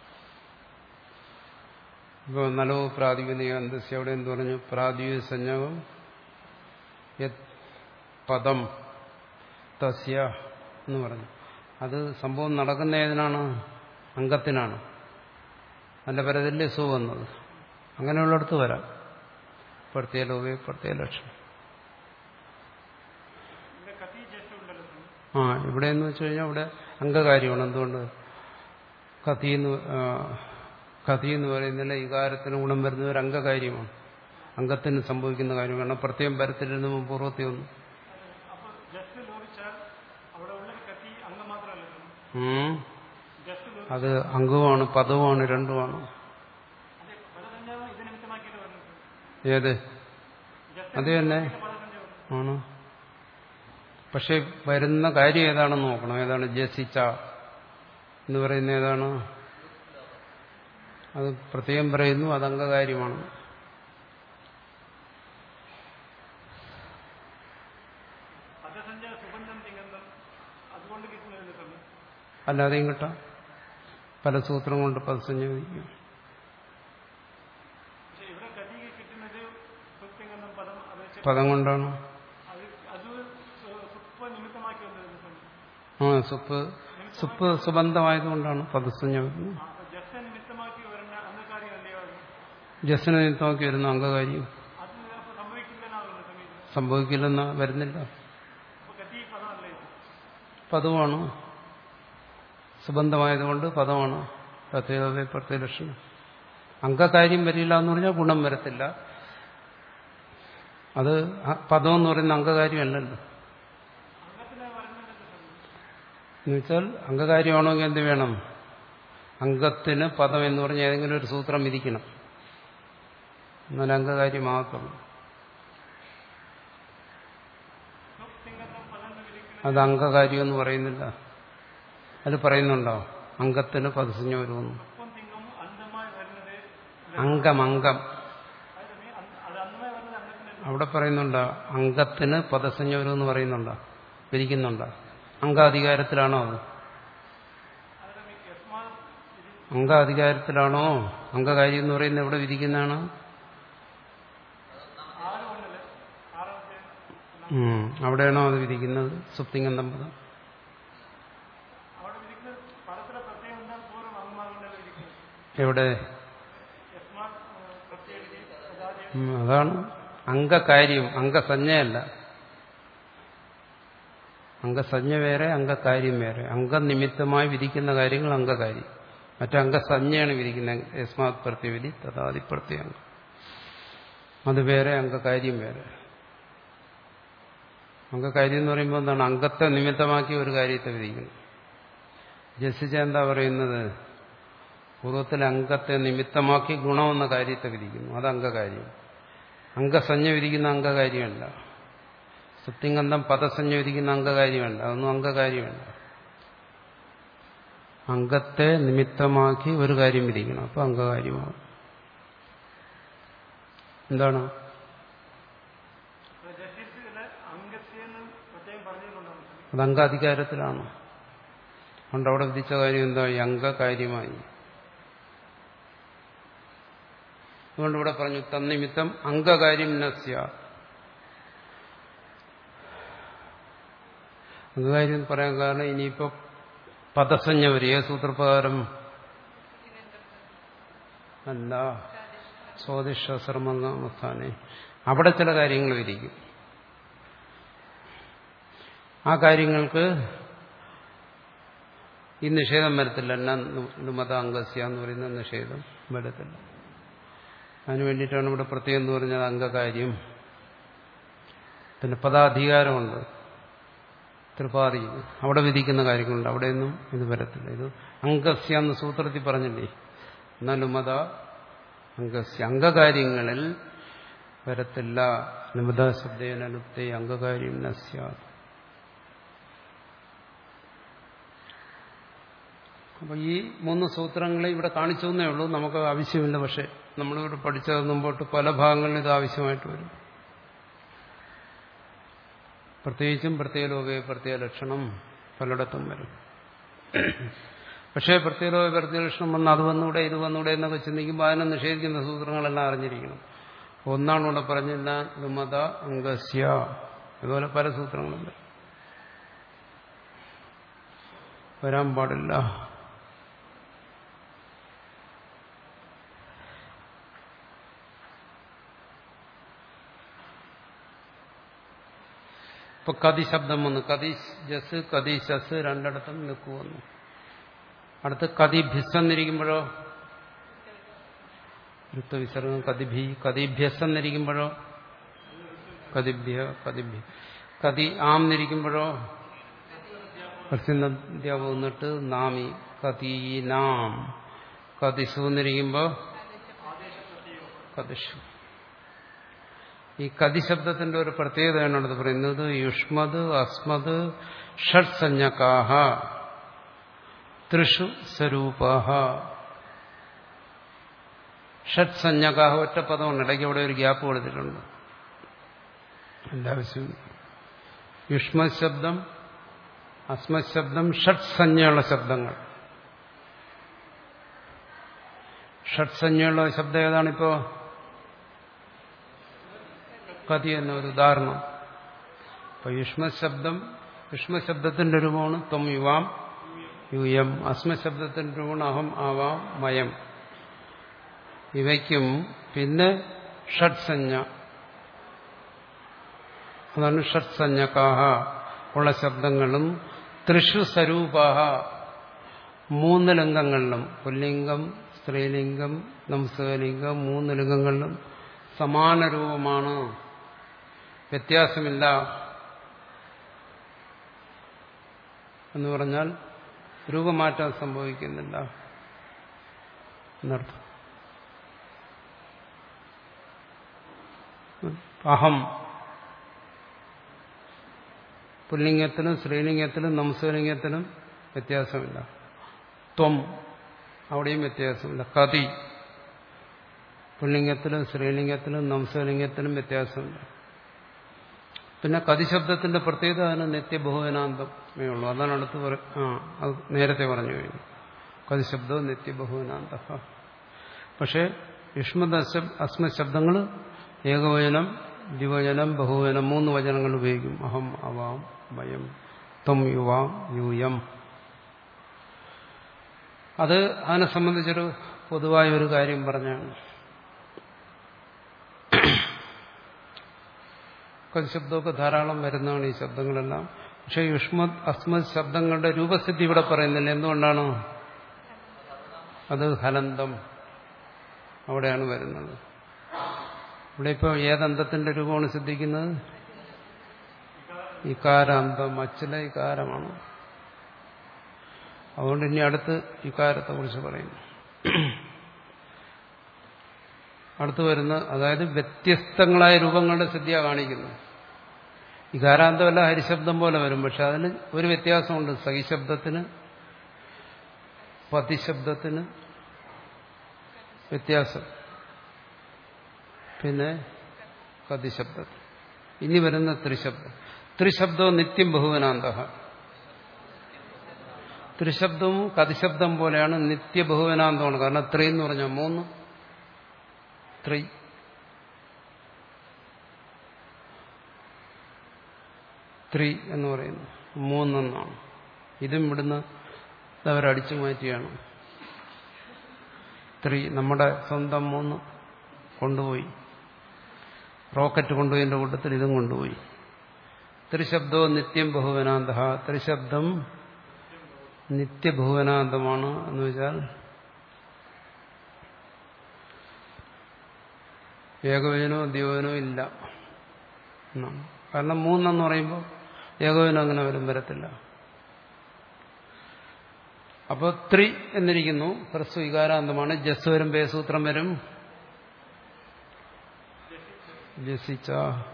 ഇപ്പോൾ നലോ പ്രാതിപതിക അന്തസ്യ അവിടെ എന്ത് പറഞ്ഞു പ്രാതിപതിക സഞ്ജകം യത് പദം തസ്യ എന്ന് പറഞ്ഞു അത് സംഭവം നടക്കുന്ന ഏതിനാണ് അംഗത്തിനാണ് അതിന്റെ പരതല്ലേ സു വന്നത് അങ്ങനെയുള്ളിടത്ത് വരാം പ്രത്യേക ലോകെ പ്രത്യേക ലക്ഷണം ആ ഇവിടെ എന്ന് വെച്ച് കഴിഞ്ഞാൽ ഇവിടെ അംഗകാര്യമാണ് എന്തുകൊണ്ട് കഥി എന്ന് കഥി എന്ന് പറയുന്നില്ല ഇകാരത്തിന് ഗുണം വരുന്ന ഒരു അംഗകാര്യമാണ് അംഗത്തിന് സംഭവിക്കുന്ന കാര്യം കാരണം പ്രത്യേകം പരത്തിലിരുന്ന് പൂർവ്വത്തിൽ ഒന്നും അപ്പൊ ജസ്റ്റ് ലോപിച്ചാൽ അവിടെ ഉള്ളത് കത്തി അംഗം മാത്രമല്ലല്ലോ ഉം. ജസ്റ്റ് ലോപി അത് അംഗവുമാണ് പദവുമാണ് രണ്ടുമാണ് അതെ പദസഞ്ജാതം ഇത് നിമിത്തമാക്കിയിട്ട് പറഞ്ഞിട്ടുണ്ട് ഏത് ജസ്റ്റ് അത് തന്നെ പദസഞ്ജാതം ആണ് പക്ഷെ വരുന്ന കാര്യം ഏതാണെന്ന് നോക്കണം ഏതാണ് ജസിച്ച എന്ന് പറയുന്ന ഏതാണ് അത് പ്രത്യേകം പറയുന്നു അത് അംഗകാര്യമാണ് പദസഞ്ജാത സുഗന്ധം തിങ്ങന്തം അതുകൊണ്ട് കിട്ടുന്നില്ല സമയം അല്ലാതെയും കിട്ടാം പല സൂത്രം കൊണ്ട് പദസഞ്ജോദിക്കും പക്ഷെ ഇവിടെ കത്തി കിട്ടുന്നത് സുത്തിങ്ങന്തം പദം അപേക്ഷ പദം കൊണ്ടാണ് അത് അത് സുപ്പ നിമിത്തമാക്കി വന്നത് സമയം ആ സുപ്പ് സുപ്പ് സുബന്ധമായതുകൊണ്ടാണ് പദസഞ്ജ വരുന്നത് അപ്പൊ ജസ്റ്റ് നിമിത്തമാക്കി വരുന്ന അംഗകാര്യമല്ലയോ അത്? ജസ്റ്റിനെ നിമിത്തമാക്കി വരുന്ന അംഗകാര്യം അത് അപ്പൊ സംഭവിക്കില്ലെന്നാകുന്നു സമയത്ത് സംഭവിക്കില്ലെന്ന് വരുന്നില്ല അപ്പൊ കത്തി പദമല്ലേ ഇത്? പദമാണ് സുബന്ധമായതുകൊണ്ട് പദമാണ് പ്രത്യേകത പ്രത്യേക ലക്ഷണം അംഗകാര്യം വരില്ല എന്ന് പറഞ്ഞാൽ ഗുണം വരത്തില്ല അത് അ- പദം എന്ന് പറയുന്ന അംഗകാര്യമല്ലല്ലോ അംഗത്തിനെ വരുന്നത് സമയം എന്ന് വെച്ചാൽ അംഗകാര്യമാണെങ്കിൽ എന്ത് വേണം അംഗത്തിന് പദം എന്ന് പറഞ്ഞ ഏതെങ്കിലും ഒരു സൂത്രം വിധിക്കണം എന്നാൽ അംഗകാര്യമാകത്തുള്ളൂ സുത്തിങ്ങന്തം പദം വിളിക്കുന്നത് അത് അംഗകാര്യം എന്ന് പറയുന്നില്ല അത് പറയുന്നുണ്ടോ അംഗത്തിന് പദസഞ്ജ വരുമെന്ന് സുപ്പം തിങ്ങും അന്ധമായി വരുന്നത് അംഗം അംഗം അത് നീ അന്ധ- അത് അന്ധമായി വരുന്നത് അംഗത്തിന് അവിടെ പറയുന്നുണ്ടോ അംഗത്തിന് പദസഞ്ജ വരുമെന്ന് പറയുന്നുണ്ടോ വിരിക്കുന്നുണ്ടോ അംഗാധികാരത്തിലാണോ അത് അതിന് നീ യസ്മാ ഇത് അംഗാധികാരത്തിലാണോ അംഗകാര്യം എന്ന് പറയുന്നത് എവിടെ വിധിക്കുന്നതാണ് ആറ് കൊണ്ടല്ലേ ആറാമത്തെ ഉം. അവിടെയാണോ അത് വിധിക്കുന്നത് സുപ്തിങ്ങന്തം പദം അവിടെ വിളിക്കുന്നത് പദത്തിലെ പ്രത്യേകം എന്താണ് പൂർവ്വം അംഗമാകൊണ്ടല്ലേ വിളിക്കുന്നത് എവിടെ യസ്മാ പ്രത്യേകിച്ച് പ്രജാതി ഉം, അതാണ് അംഗകാര്യം അംഗസഞ്ജയല്ല അംഗസഞ്ജ വേറെ അംഗകാര്യം വേറെ അംഗനിമിത്തമായി വിധിക്കുന്ന കാര്യങ്ങൾ അംഗകാര്യം മറ്റേ അംഗസഞ്ജയാണ് വിധിക്കുന്നത് യസ്മാത് പ്രത്യവിധി തഥാതി പ്രത്യേകം അത് വേറെ അംഗകാര്യം വേറെ അംഗകാര്യം എന്ന് പറയുമ്പോൾ എന്താണ് അംഗത്തെ നിമിത്തമാക്കി ഒരു കാര്യത്തെ വിധിക്കുന്നു ജസിച്ച എന്താ പറയുന്നത് പൂർവ്വത്തിലെ അംഗത്തെ നിമിത്തമാക്കി ഗുണമെന്ന കാര്യത്തെ വിധിക്കുന്നു അത് അംഗകാര്യം അംഗസഞ്ജ വിധിക്കുന്ന അംഗകാര്യമല്ല സത്യഗന്ധം പദസഞ്ജ വിധിക്കുന്ന അംഗകാര്യമല്ല അതൊന്നും അംഗകാര്യമല്ല അംഗത്തെ നിമിത്തമാക്കി ഒരു കാര്യം വിധിക്കണം അപ്പൊ അംഗകാര്യമാകും എന്താണ് ജസ്റ്റിസിലെ അംഗസ്യെന്ന് പ്രത്യേകം പറഞ്ഞതുകൊണ്ടാണ് അത് അംഗാധികാരത്തിലാണ് അതുകൊണ്ട് അവിടെ വിധിച്ച കാര്യം എന്താ ഈ അംഗകാര്യമായി അതുകൊണ്ട് ഇവിടെ പറഞ്ഞു തന്നിമിത്തം അംഗകാര്യം നസ്യ അംഗകാര്യം എന്ന് പറയാൻ കാരണം ഇനിയിപ്പോ പദസഞ്ജ വരും ഏ സൂത്രപ്രകാരം അല്ല സ്വാദിശ്വസർമ്മസ്ഥാനെ അവിടെ ചില കാര്യങ്ങൾ വിധിക്കും ആ കാര്യങ്ങൾക്ക് ഈ നിഷേധം വരത്തില്ല എന്നാ നുമത അംഗസ്യ എന്ന് പറയുന്ന നിഷേധം വരത്തില്ല അതിനു വേണ്ടിയിട്ടാണ് ഇവിടെ പ്രത്യേകം എന്ന് പറഞ്ഞത് അംഗകാര്യം പിന്നെ പദാധികാരമുണ്ട് ത്രിപാതി അവിടെ വിധിക്കുന്ന കാര്യങ്ങളുണ്ട് അവിടെയൊന്നും ഇത് വരത്തില്ല ഇത് അംഗസ്യ എന്ന് സൂത്രത്തിൽ പറഞ്ഞില്ലേ നലുമത അംഗസ്യ അംഗകാര്യങ്ങളിൽ വരത്തില്ല നുമത ശബ്ദേനുക്തേ അംഗകാര്യം നസ്യാത് അപ്പൊ ഈ മൂന്ന് സൂത്രങ്ങളെ ഇവിടെ കാണിച്ചു എന്നേ ഉള്ളൂ നമുക്ക് ആവശ്യമില്ല പക്ഷെ നമ്മളിവിടെ പഠിച്ചത് മുമ്പോട്ട് പല ഭാഗങ്ങളിലും ഇത് ആവശ്യമായിട്ട് വരും പ്രത്യേകിച്ചും പ്രത്യേകലോക പ്രത്യേക ലക്ഷണം പലയിടത്തും വരും പക്ഷേ പ്രത്യേകലോക പ്രത്യേക ലക്ഷണം വന്ന് അത് വന്നൂടെ ഇത് വന്നൂടെ എന്നൊക്കെ ചിന്തിക്കുമ്പോൾ അതിനെ നിഷേധിക്കുന്ന സൂത്രങ്ങളെല്ലാം അറിഞ്ഞിരിക്കണം ഒന്നാണ് ഇവിടെ പറഞ്ഞില്ല ലുമത അംഗസ്യ അതുപോലെ പല സൂത്രങ്ങളുണ്ട് വരാൻ പാടില്ല ഇപ്പൊ കതി ശബ്ദം വന്നു കതി ജസ് കതി ശസ് രണ്ടിടത്തും നിൽക്കു വന്നു അടുത്ത് കതി ഭിസ് എന്നിരിക്കുമ്പോഴോ ഋത്വവിസർഗം കതിഭി കതിഭ്യസ് എന്നിരിക്കുമ്പോഴോ കതിഭ്യ കതിഭ്യ കതി ആം എന്നിരിക്കുമ്പോഴോ പ്രസിദ്ധ്യാപം വന്നിട്ട് നാമി കതീനാം കതിസു എന്നിരിക്കുമ്പോ കതിഷു ഈ കതി ശബ്ദത്തിന്റെ ഒരു പ്രത്യേകതയാണ് അടുത്ത് പറയുന്നത് യുഷ്മത് അസ്മത് ഷഡ് സഞ്ജകാഹ ത്രിഷു സ്വരൂപാഹ ഷഡ് സഞ്ജകാഹ ഒറ്റ പദമാണ് ഇടയ്ക്ക് അവിടെ ഒരു ഗ്യാപ്പ് കൊടുത്തിട്ടുണ്ട് എന്റെ ആവശ്യം യുഷ്മത് ശബ്ദം അസ്മത് ശബ്ദം ഷഡ് സഞ്ജയുള്ള ശബ്ദങ്ങൾ ഷഡ് സഞ്ജയുള്ള ശബ്ദം ഏതാണിപ്പോ കതി എന്ന ഒരു ഉദാഹരണം അപ്പൊ യുഷ്മശബ്ദം യുഷ്മശബ്ദത്തിന്റെ രൂപമാണ് ത്വം യുവാം യൂയം അസ്മശബ്ദത്തിന്റെ രൂപമാണ് അഹം ആവാം മയം ഇവയ്ക്കും പിന്നെ ഷഡ്സഞ്ജ അതാണ് ഷഡ്സഞ്ജകാഹ ഉള്ള ശബ്ദങ്ങളും ത്രിഷു സ്വരൂപാഹ മൂന്ന് ലിംഗങ്ങളിലും പുല്ലിംഗം സ്ത്രീലിംഗം നംസലിംഗം മൂന്ന് ലിംഗങ്ങളിലും സമാന രൂപമാണ് വ്യത്യാസമില്ല എന്ന് പറഞ്ഞാൽ രൂപമാറ്റം സംഭവിക്കുന്നില്ല എന്നർത്ഥം അഹം പുല്ലിംഗത്തിലും സ്ത്രീലിംഗത്തിലും നംസലിംഗത്തിലും വ്യത്യാസമില്ല ത്വം അവിടെയും വ്യത്യാസമില്ല കതി പുല്ലിംഗത്തിലും സ്ത്രീലിംഗത്തിലും നംസലിംഗത്തിലും വ്യത്യാസമില്ല പിന്നെ കതിശബ്ദത്തിന്റെ പ്രത്യേകത അതിന് നിത്യബഹുവനാന്തമേ ഉള്ളൂ അതാണ് അടുത്ത് പറ ആ അത് നേരത്തെ പറഞ്ഞു കഴിഞ്ഞു കതിശബ്ദവും നിത്യബഹുവനാന്ത പക്ഷേ യുഷ്മദ അസ്മ ശബ്ദങ്ങൾ ഏകവചനം ദ്വിവചനം ബഹുവചനം മൂന്ന് വചനങ്ങൾ ഉപയോഗിക്കും അഹം അവാം വയം ത്വം യുവാം യൂയം അത് അതിനെ സംബന്ധിച്ചൊരു പൊതുവായ ഒരു കാര്യം പറഞ്ഞാണ് ശബ്ദമൊക്കെ ധാരാളം വരുന്നതാണ് ഈ ശബ്ദങ്ങളെല്ലാം പക്ഷേ യുഷ്മത് അസ്മത് ശബ്ദങ്ങളുടെ രൂപസ്ഥിതി ഇവിടെ പറയുന്നില്ല എന്തുകൊണ്ടാണ് അത് ഹലന്തം അവിടെയാണ് വരുന്നത് ഇവിടെ ഇപ്പോൾ ഏതന്തത്തിന്റെ രൂപമാണ് സിദ്ധിക്കുന്നത് ഇക്കാരാന്തം അച്ചില ഇക്കാരമാണ് അതുകൊണ്ട് ഇനി അടുത്ത് ഇക്കാരത്തെ കുറിച്ച് പറയുന്നു അടുത്തു വരുന്ന അതായത് വ്യത്യസ്തങ്ങളായ രൂപങ്ങളുടെ സിദ്ധിയാണ് കാണിക്കുന്നത് ഇകാരാന്തമല്ല ഹരിശബ്ദം പോലെ വരും പക്ഷെ അതിന് ഒരു വ്യത്യാസമുണ്ട് സഹിശബ്ദത്തിന് പതിശബ്ദത്തിന് വ്യത്യാസം പിന്നെ കതിശബ്ദത്തിന് ഇനി വരുന്ന ത്രിശബ്ദം ത്രിശബ്ദവും നിത്യം ബഹുവനാന്ത ത്രിശബ്ദവും കതിശബ്ദം പോലെയാണ് നിത്യ ബഹുവനാന്തമാണ് കാരണം ത്രീ എന്ന് പറഞ്ഞാൽ മൂന്ന് ത്രീ ത്രീ എന്ന് പറയുന്നു മൂന്നെന്നാണ് ഇതും ഇവിടുന്ന് അവരടിച്ചു മാറ്റിയാണ് ത്രീ നമ്മുടെ സ്വന്തം മൂന്ന് കൊണ്ടുപോയി റോക്കറ്റ് കൊണ്ടുപോയതിന്റെ കൂട്ടത്തിൽ ഇതും കൊണ്ടുപോയി ത്രിശബ്ദവും നിത്യം ബഹുവനാന്ത ത്രിശബ്ദം നിത്യബഹുവനാന്തമാണ് എന്ന് വെച്ചാൽ ഏകവചനോ ദ്യോവനോ ഇല്ല എന്നാണ് കാരണം മൂന്നെന്ന് പറയുമ്പോൾ ഏകവചനം അങ്ങനെ വരും വരത്തില്ല അപ്പോൾ ത്രി എന്നിരിക്കുന്നു ഹ്രസ്വ വികാരാന്തമാണ് ജസ് വരും ബേസൂത്രം വരും ജസിച്ച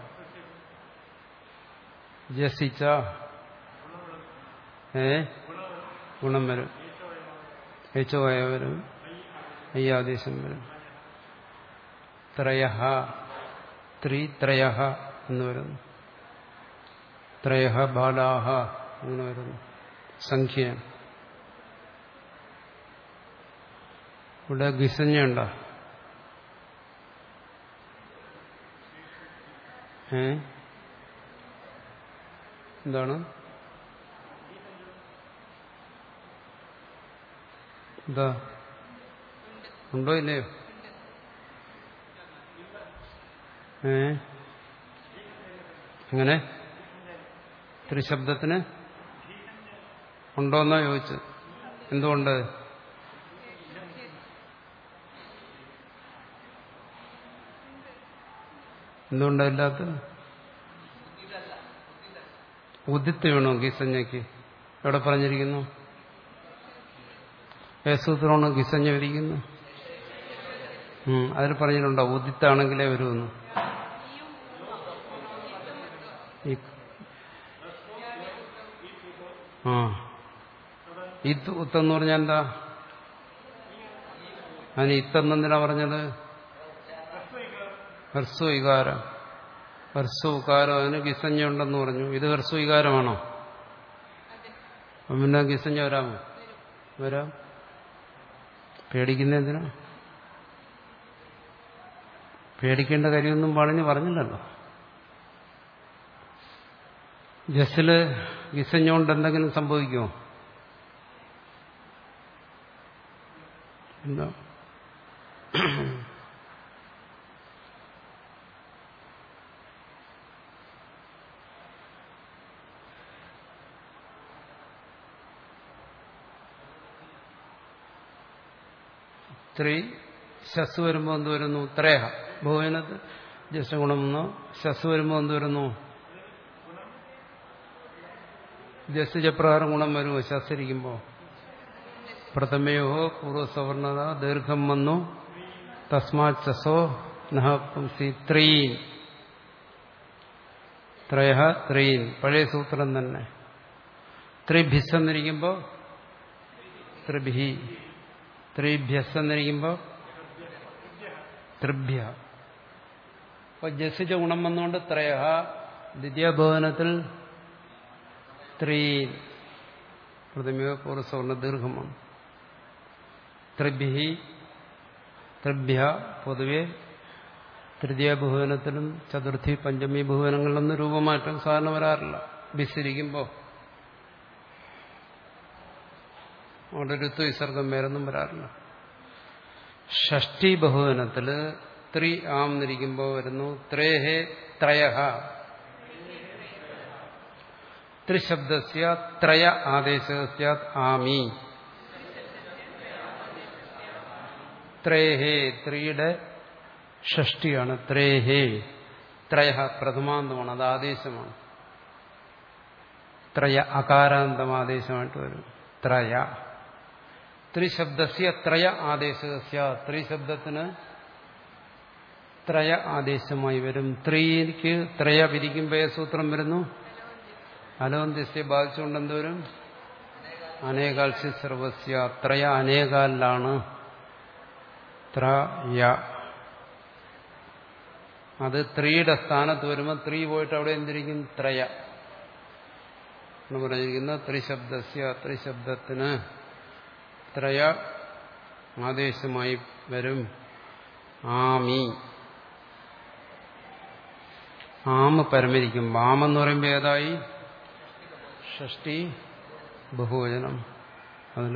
ജസിച്ച ഏ ഗുണം വരും ഹെച്ചുവായ വരും അയ്യാദേശം വരും ത്രയ ത്രിത്രയ എന്ന് വരുന്നു ത്രയ ബാലാഹ അങ്ങനെ വരുന്നു സംഖ്യ ഇവിടെ ഗിസഞ്ഞുണ്ടോ ഏ എന്താണ് എന്താ ഉണ്ടോ ഇല്ലയോ ഏ എങ്ങനെ ത്രിശബ്ദത്തിന് ഉണ്ടോന്നാ ചോദിച്ചത് എന്തുകൊണ്ട് എന്തുകൊണ്ടല്ലാത്ത ഉദിത്ത് വേണോ ഗീസഞ്ഞയ്ക്ക് എവിടെ പറഞ്ഞിരിക്കുന്നു ഏസൂത്രമാണോ ഗിസഞ്ഞ വിരിക്കുന്നു അതിൽ പറഞ്ഞിട്ടുണ്ടോ ഉദിത്താണെങ്കിലേ വരുമെന്ന് ആ ഇത് ഉത്തെന്ന് പറഞ്ഞാൽ എന്താ അതിന് ഇത്തെന്നെന്തിനാ പറഞ്ഞത് ഹർസ്വവികാരം ഹർസ്വവികാരം അതിന് ഗിസഞ്ഞ ഉണ്ടെന്ന് പറഞ്ഞു ഇത് ഹർസ്വവികാരമാണോ അപ്പം പിന്നെ ഗിസഞ്ഞ വരാമോ വരാം പേടിക്കുന്ന എന്തിനാ പേടിക്കേണ്ട കാര്യമൊന്നും പറഞ്ഞ് പറഞ്ഞില്ലല്ലോ ജസ്സില് ഗിസഞ്ഞുകൊണ്ട് എന്തെങ്കിലും സംഭവിക്കുമോ എന്താ ത്രീ ശസ് വരുമ്പോൾ എന്ത് വരുന്നു ത്രേഹ ഭുവനത്ത് ജസ്ഗുണം എന്നോ ശസ് വരുമ്പോൾ എന്ത് വരുന്നു ജസ് ജപ്രകാരം ഗുണം വരുമോ ശസ്സിരിക്കുമ്പോൾ പ്രഥമയോ പൂർവ്വസവർണത ദീർഘം വന്നു തസ്മാത് ചസോ നഹംസി ത്രീൻ ത്രയ ത്രീൻ പഴയ സൂത്രം തന്നെ ത്രിഭിസ് എന്നിരിക്കുമ്പോൾ ത്രിഭി ത്രിഭ്യസ് എന്നിരിക്കുമ്പോൾ ത്രിഭ്യ അപ്പൊ ജസിച്ച ഗുണം വന്നുകൊണ്ട് ത്രയ ദ്വിതീയഭവനത്തിൽ ത്രീ പ്രതിമയോ പൂർവ്വസവർണ ദീർഘമാണ് ത്രിഭി ത്രിഭ്യ പൊതുവെ തൃതീയ ഭുവനത്തിലും ചതുർത്ഥി പഞ്ചമി ഭുവനങ്ങളിലൊന്നും രൂപമാറ്റം സാധാരണ വരാറില്ല ബിസിരിക്കുമ്പോൾ അവിടെ ഋതു വിസർഗം വേറൊന്നും വരാറില്ല ഷഷ്ടി ബഹുവനത്തില് ത്രി ആം എന്നിരിക്കുമ്പോൾ വരുന്നു ത്രേഹേ ത്രയ ത്രിശബ്ദസ്യ ത്രയ ആദേശ ആമി ത്രേഹേ ത്രിയുടെ ഷഷ്ടിയാണ് ത്രേഹേ ത്രയ പ്രഥമാന്തമാണ് അത് ആദേശമാണ് ത്രയ അകാരാന്തം ആദേശമായിട്ട് വരും ത്രയ ത്രിശബ്ദസ്യ ത്രയ ആദേശസ്യ ത്രിശബ്ദത്തിന് ത്രയ ആദേശമായി വരും ത്രീക്ക് ത്രയ വിരിക്കുമ്പോൾ ഏത് സൂത്രം വരുന്നു അലോന്ത്യസ്യ ബാധിച്ചുകൊണ്ട് എന്തോരും അനേകാൽസ്യ സർവസ്യ ത്രയ അനേകാലിലാണ് ത്രയ അത് ത്രീയുടെ സ്ഥാനത്ത് വരുമ്പോൾ ത്രീ പോയിട്ട് അവിടെ എന്തിരിക്കും ത്രയ എന്ന് പറഞ്ഞിരിക്കുന്ന ത്രിശബ്ദസ്യ ത്രിശബ്ദത്തിന് ത്രയ ആദേശമായി വരും ആമി ആമ പരമരിക്കും വാമെന്ന് പറയുമ്പോൾ ഏതായി ഷഷ്ടി ബഹുവചനം അതിൽ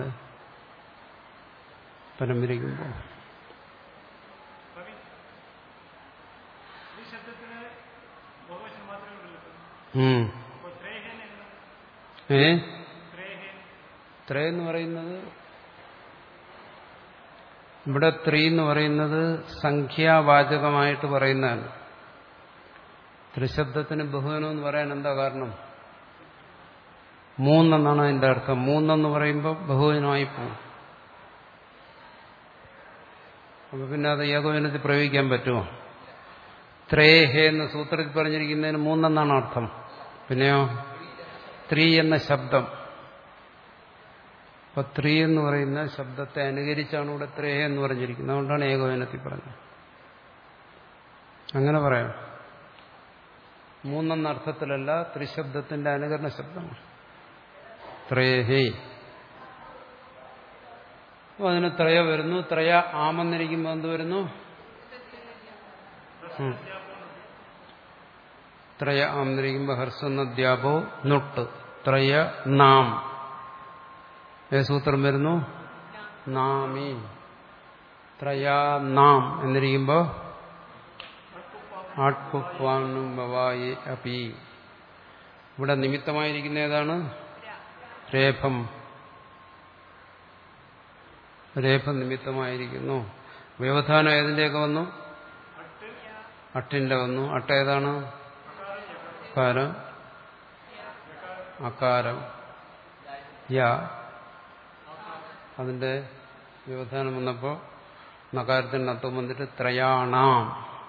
പരമരിക്കുമ്പോൾ കവി ഈ ശബ്ദത്തിന് ബഹുവചനം മാത്രമേ ഉള്ളൂ ഉം. അപ്പോൾ ത്രേഹൻ എന്ന് ഏ ത്രേഹൻ ത്രയ എന്ന് പറയുന്നത് ഇവിടെ ത്രീ എന്ന് പറയുന്നത് സംഖ്യാവാചകമായിട്ട് പറയുന്നതാണ് ത്രിശബ്ദത്തിന് ബഹുവനം എന്ന് പറയാൻ എന്താ കാരണം മൂന്നെന്നാണ് അതിന്റെ അർത്ഥം മൂന്നെന്ന് പറയുമ്പോൾ ബഹുവനമായി പോകും അപ്പൊ പിന്നെ അത് ഏകോപനത്തിൽ പ്രയോഗിക്കാൻ പറ്റുമോ ത്രേഹേ എന്ന സൂത്രത്തിൽ പറഞ്ഞിരിക്കുന്നതിന് മൂന്നെന്നാണ് അർത്ഥം പിന്നെയോ ത്രീ എന്ന ശബ്ദം അപ്പൊ ത്രീ എന്ന് പറയുന്ന ശബ്ദത്തെ അനുകരിച്ചാണ് ഇവിടെ ത്രേഹ എന്ന് പറഞ്ഞിരിക്കുന്നത് അതുകൊണ്ടാണ് ഏകോപനത്തിൽ പറഞ്ഞത് അങ്ങനെ പറയാം മൂന്നെന്ന അർത്ഥത്തിലല്ല ത്രിശബ്ദത്തിന്റെ അനുകരണ ശബ്ദമാണ് ത്രേഹേ അപ്പൊ അതിന് ത്രയ വരുന്നു ത്രയ ആമെന്നിരിക്കുമ്പോൾ എന്ത് വരുന്നു ഉം. ത്രയ ആമെന്നിരിക്കുമ്പോൾ ഹർസ്വന്നദ്യാപോ നൊട്ട് ത്രയ നാം ഏത് സൂത്രം വരുന്നു നാമി ത്രയാ നാം എന്നിരിക്കുമ്പോൾ ആട്കുപ്പാനും ഭവായി അപി ഇവിടെ നിമിത്തമായിരിക്കുന്ന ഏതാണ് രേഫം രേഫം നിമിത്തമായിരിക്കുന്നു വ്യവധാനം ഏതിൻ്റെയൊക്കെ വന്നു അട്ടിന്റെ വന്നു അട്ട ഏതാണ് അക്കാരം അക്കാരം യ അതിന്റെ വ്യവധാനം വന്നപ്പോൾ നകാരത്തിന്റെ അത്വം വന്നിട്ട് ത്രയാണാം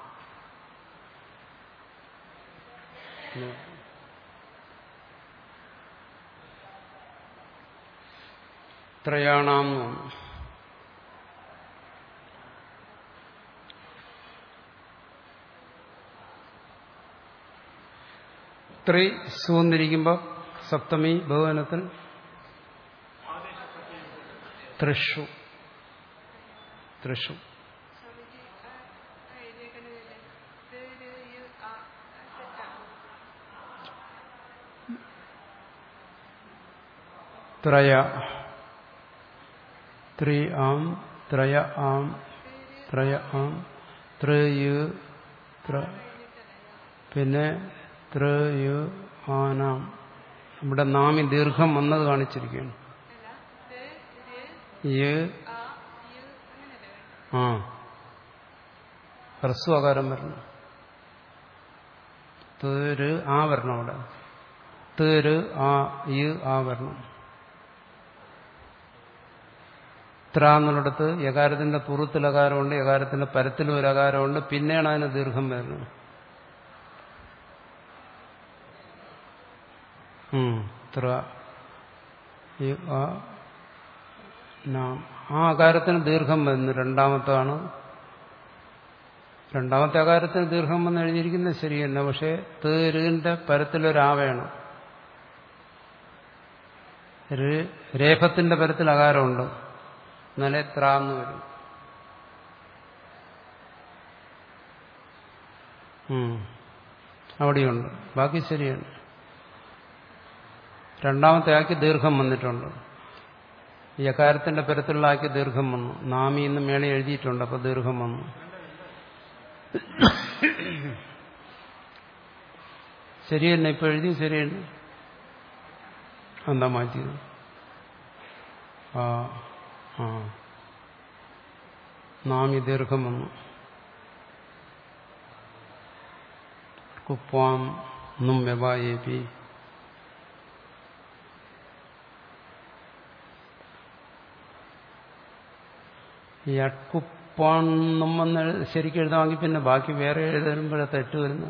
ത്രയാണാം എന്ന് വന്നു ത്രി സൂന്നിരിക്കുമ്പോൾ സപ്തമി ബഹുവനത്തിൽ തൃഷു തൃഷു സ്വാമിജി ആ ആ എഴുതിയേക്കുന്നതില്ലേ ത് ര് യു ആ തെറ്റാണ് ത്രയ ത്രി ആം ത്രയ ആം ത്രയ ആം ത്രയു ത്ര പിന്നെ ത്രയു ആനാം ഇവിടെ നാമി ദീർഘം വന്നത് കാണിച്ചിരിക്കുകയാണ് അല്ല ത് ര് യ് ആ യു അങ്ങനെയല്ലേ വേണ്ടത് ആ ഹ്രസ്വകാരം വരണം തേര് ആ വരണം അവിടെ തേര് ആ യ് ആ വരണം ത്ര എന്നുള്ളിടത്ത് യകാരത്തിന്റെ പുറത്തിൽ അകാരമുണ്ട് യകാരത്തിന്റെ പരത്തിലും ഒരു അകാരമുണ്ട് പിന്നെയാണ് അതിന് ദീർഘം വരുന്നത് ഉം. ത്ര യ് ആ നാം ആ അകാരത്തിന് ദീർഘം വരുന്നു രണ്ടാമത്താണ് രണ്ടാമത്തെ അകാരത്തിന് ദീർഘം വന്ന് എഴുതിയിരിക്കുന്നത് ശരി തന്നെ പക്ഷേ തേരിന്റെ പരത്തിലൊരാ വേണം ര്- രേഫത്തിന്റെ പരത്തിൽ അകാരമുണ്ട് എന്നാലേ ത്രാന്ന് വരും ഉം. അവിടെയുണ്ട് ബാക്കി ശരിയാണ് രണ്ടാമത്തെ ആക്കി ദീർഘം വന്നിട്ടുണ്ട് ഈ അകാരത്തിന്റെ പരത്തിലുള്ള ആക്കി ദീർഘം വന്നു നാമി എന്ന് മേളി എഴുതിയിട്ടുണ്ട് അപ്പൊ ദീർഘം വന്നു ശരി തന്നെ ഇപ്പൊ എഴുതി ശരി തന്നെ എന്താ മാറ്റിയത് ആ ആ നാമി ദീർഘം വന്നു കുപ്പാം നും വ്യവായേപി ഈ അട്കുപ്പാണെന്നും വന്ന് ശരിക്കും എഴുതാമെങ്കിൽ പിന്നെ ബാക്കി വേറെ എഴുതുമ്പോഴേ തെറ്റ് വരുന്നു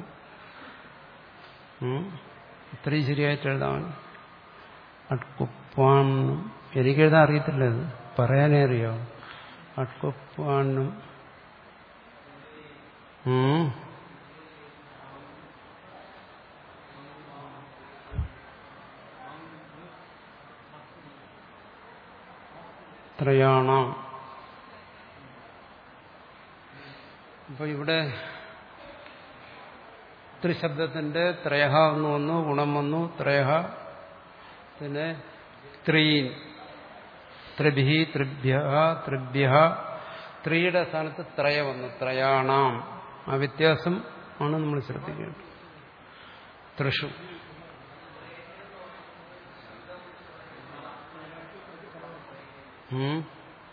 ഉം. ഇത്രയും ശരിയായിട്ട് എഴുതാൻ അട്കുപ്പാണെന്നും എനിക്കെഴുതാൻ അറിയത്തില്ല ഇത് പറയാനേ അറിയാം അട്കുപ്പാണെന്നും ഉം. ത്രയാണ അപ്പൊ ഇവിടെ ത്രിശബ്ദത്തിന്റെ ത്രയഹ എന്ന് വന്നു ഗുണം വന്നു ത്രയഹ പിന്നെ ത്രീൻ ത്രിഭി ത്രിഭ്യ ത്രിഭ്യ ത്രീയുടെ സ്ഥാനത്ത് ത്രയ വന്നു ത്രയാണാം ആ വ്യത്യാസം ആണ് നമ്മൾ ശ്രദ്ധിക്കേണ്ടത് തൃഷു ഉം.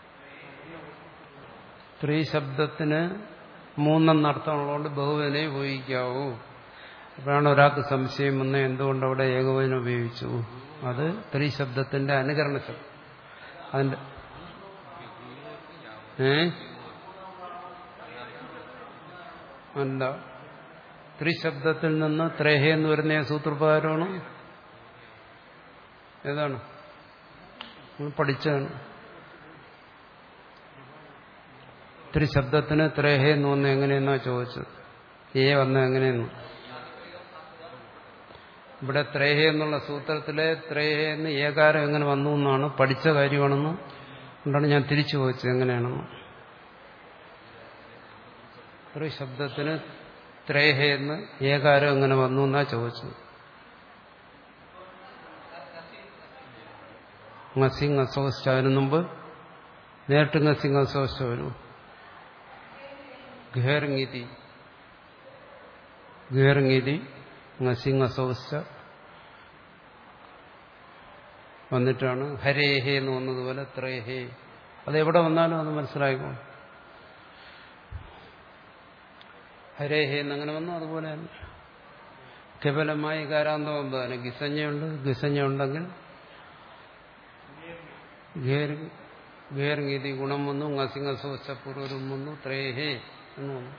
സ്ത്രീ ശബ്ദത്തിന് മൂന്നെന്നർത്ഥമുള്ളതുകൊണ്ട് ബഹുവനെ ഉപയോഗിക്കാവൂ അപ്പോഴാണ് ഒരാൾക്ക് സംശയം വന്ന് എന്തുകൊണ്ട് അവിടെ ഏകവചനം ഉപയോഗിച്ചു അത് സ്ത്രീ ശബ്ദത്തിന്റെ അനുകരണ ശബ്ദം അതിന്റെ ഏ അല്ല ത്രിശബ്ദത്തിൽ നിന്ന് ത്രേഹ എന്ന് വരുന്ന ഏത് സൂത്രപ്രകാരമാണ് ഏതാണ് നമ്മൾ പഠിച്ചതാണ് ത്രിശബ്ദത്തിന് ത്രേഹ എന്ന് വന്ന് എങ്ങനെയെന്നാ ചോദിച്ചത് ഏ വന്ന എങ്ങനെയെന്ന് ഇവിടെ ത്രേഹ എന്നുള്ള സൂത്രത്തിലെ ത്രേഹ എന്ന് ഏകാരം എങ്ങനെ വന്നു എന്നാണ് പഠിച്ച കാര്യമാണെന്ന് കൊണ്ടാണ് ഞാൻ തിരിച്ചു ചോദിച്ചത് എങ്ങനെയാണെന്ന് ത്രിശബ്ദത്തിന് ത്രേഹ എന്ന് ഏകാരം എങ്ങനെ വന്നു എന്നാ ചോദിച്ചത് ngസിങ് അസോസ്റ്റ അതിനു മുമ്പ് നേരിട്ട് ngസിങ് അസോസ്റ്റ വരും ഘേർങ്ങിതി ഘേർങ്ങിതി ngസിങ് അസോസ്റ്റ വന്നിട്ടാണ് ഹരേഹേ എന്ന് വന്നതുപോലെ ത്രേഹേ അത് എവിടെ വന്നാലും അത് മനസ്സിലായിക്കോളും ഹരേഹേ എന്നങ്ങനെ വന്നു അതുപോലെ തന്നെ കേവലമായി കാരാന്തം തന്നെ ഗിസഞ്ഞയുണ്ട് ഗിസഞ്ഞ ഉണ്ടെങ്കിൽ ഘേർഗീതി ഗുണം വന്നു ngസിംഗസോച്ചപ്പുറൂരും വന്നു ത്രേഹേ എന്ന് വന്നു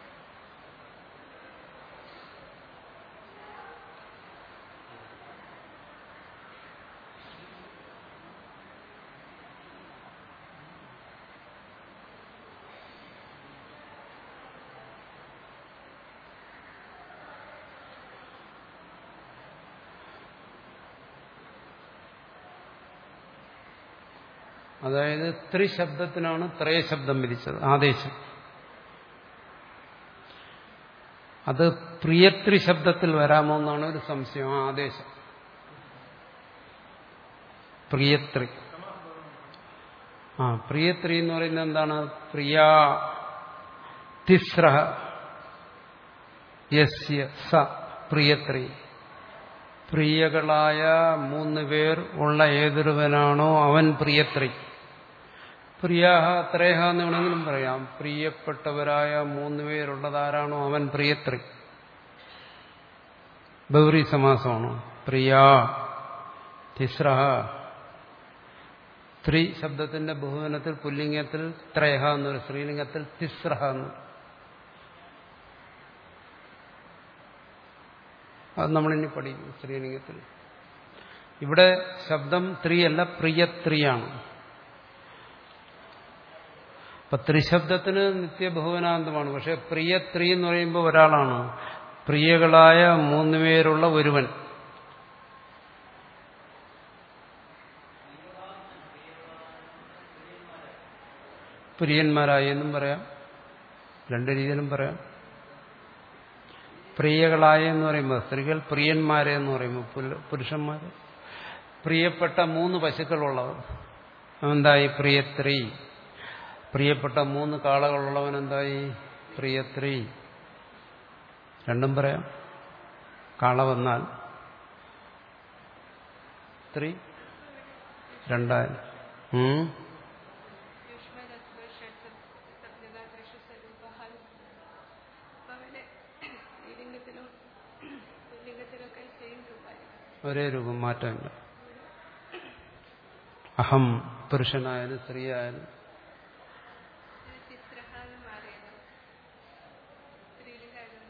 അതായത് ത്രിശബ്ദത്തിനാണ് ത്രയശബ്ദം വിധിച്ചത് ആദേശം അത് പ്രിയത്രി ശബ്ദത്തിൽ വരാമോ എന്നാണ് ഒരു സംശയം ആ ആദേശം പ്രിയത്രി ആ പ്രിയത്രി എന്ന് പറയുന്നത് എന്താണ് പ്രിയ തിസ്ര യസ്യ സ പ്രിയത്രി പ്രിയകളായ മൂന്ന് പേർ ഉള്ള ഏതൊരുവനാണോ അവൻ പ്രിയത്രി പ്രിയാഹ ത്രേഹ എന്ന് വേണമെങ്കിലും പറയാം പ്രിയപ്പെട്ടവരായ മൂന്ന് പേരുള്ളതാരാണോ അവൻ പ്രിയത്രി ബൗരി സമാസമാണോ പ്രിയ തിസ്രഹ ത്രി ശബ്ദത്തിന്റെ ബഹുവനത്തിൽ പുല്ലിംഗത്തിൽ ത്രേഹ എന്നൊരു സ്ത്രീലിംഗത്തിൽ തിസ്രഹ എന്ന് അത് നമ്മളിനി പഠിക്കും സ്ത്രീലിംഗത്തിൽ ഇവിടെ ശബ്ദം ത്രീയല്ല പ്രിയത്രിയാണ് അപ്പൊ ത്രിശബ്ദത്തിന് നിത്യബഹുവനാന്തമാണ് പക്ഷെ പ്രിയത്രി എന്ന് പറയുമ്പോൾ ഒരാളാണ് പ്രിയകളായ മൂന്നുപേരുള്ള ഒരുവൻ പ്രിയന്മാരായി എന്നും പറയാം രണ്ട് രീതിയിലും പറയാം പ്രിയകളായ എന്ന് പറയുമ്പോൾ സ്ത്രീകൾ പ്രിയന്മാരെ എന്ന് പറയുമ്പോൾ പുരുഷന്മാർ പ്രിയപ്പെട്ട മൂന്ന് പശുക്കളുള്ളവർ എന്തായി പ്രിയത്രി പ്രിയപ്പെട്ട മൂന്ന് കാളകളുള്ളവൻ എന്തായി പ്രിയത്രി രണ്ടും പറയാം കാള വന്നാൽ സ്ത്രീ രണ്ടായി ഉം ലിംഗത്തിലും ലിംഗത്തിലൊക്കെ സെയിം രൂപമായിരിക്കും ഒരേ രൂപം മാറ്റമില്ല അഹം പുരുഷനായാലും സ്ത്രീയായാലും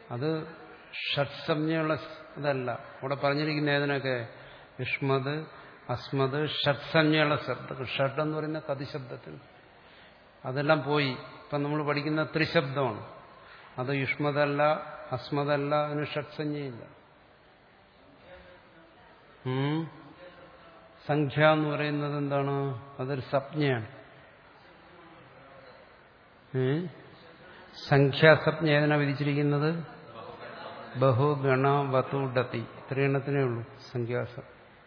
അത് ഷഡ്സംജ്ഞയുള്ള ഇതല്ല അവിടെ പറഞ്ഞിരിക്കുന്ന ഏതിനൊക്കെ യുഷ്മത് അസ്മത് ഷഡ്സംജ്ഞയുള്ള ശബ്ദങ്ങൾ ഷഡ് എന്ന് പറയുന്ന കതിശബ്ദത്തിൽ അതെല്ലാം പോയി ഇപ്പം നമ്മൾ പഠിക്കുന്ന ത്രിശബ്ദമാണ് അത് യുഷ്മതല്ല അസ്മതല്ല അതിന് ഷഡ്സഞ്ജയില്ല ഉം. സംഖ്യ എന്ന് പറയുന്നത് എന്താണ് അതൊരു സംജ്ഞയാണ് ഏ? സംഖ്യാസജ്ഞ ഏതിനാ വിധിച്ചിരിക്കുന്നത് ബഹുഗണ വത്തുഡത്തി ഇത്രയെണ്ണത്തിനേ ഉള്ളൂ സംഖ്യാസം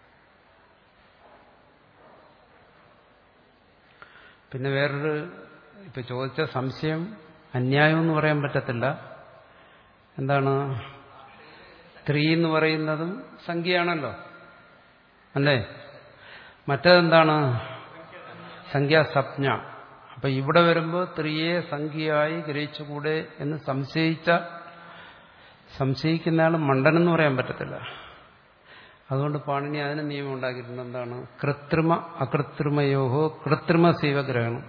പിന്നെ വേറൊരു ഇപ്പൊ ചോദിച്ച സംശയം അന്യായം എന്ന് പറയാൻ പറ്റത്തില്ല എന്താണ് സ്ത്രീ എന്ന് പറയുന്നതും സംഖ്യയാണല്ലോ അല്ലേ മറ്റേതെന്താണ് സംഖ്യാസപ്ഞ അപ്പൊ ഇവിടെ വരുമ്പോൾ സ്ത്രീയെ സംഖ്യയായി ഗ്രഹിച്ചുകൂടെ എന്ന് സംശയിച്ച സംശയിക്കുന്ന ആൾ മണ്ടനെന്ന് പറയാൻ പറ്റത്തില്ല അതുകൊണ്ട് പാണിനി അതിന് നിയമം ഉണ്ടാക്കിയിട്ടുണ്ട് എന്താണ് കൃത്രിമ അകൃത്രിമയോഹോ കൃത്രിമ ശൈവഗ്രഹണം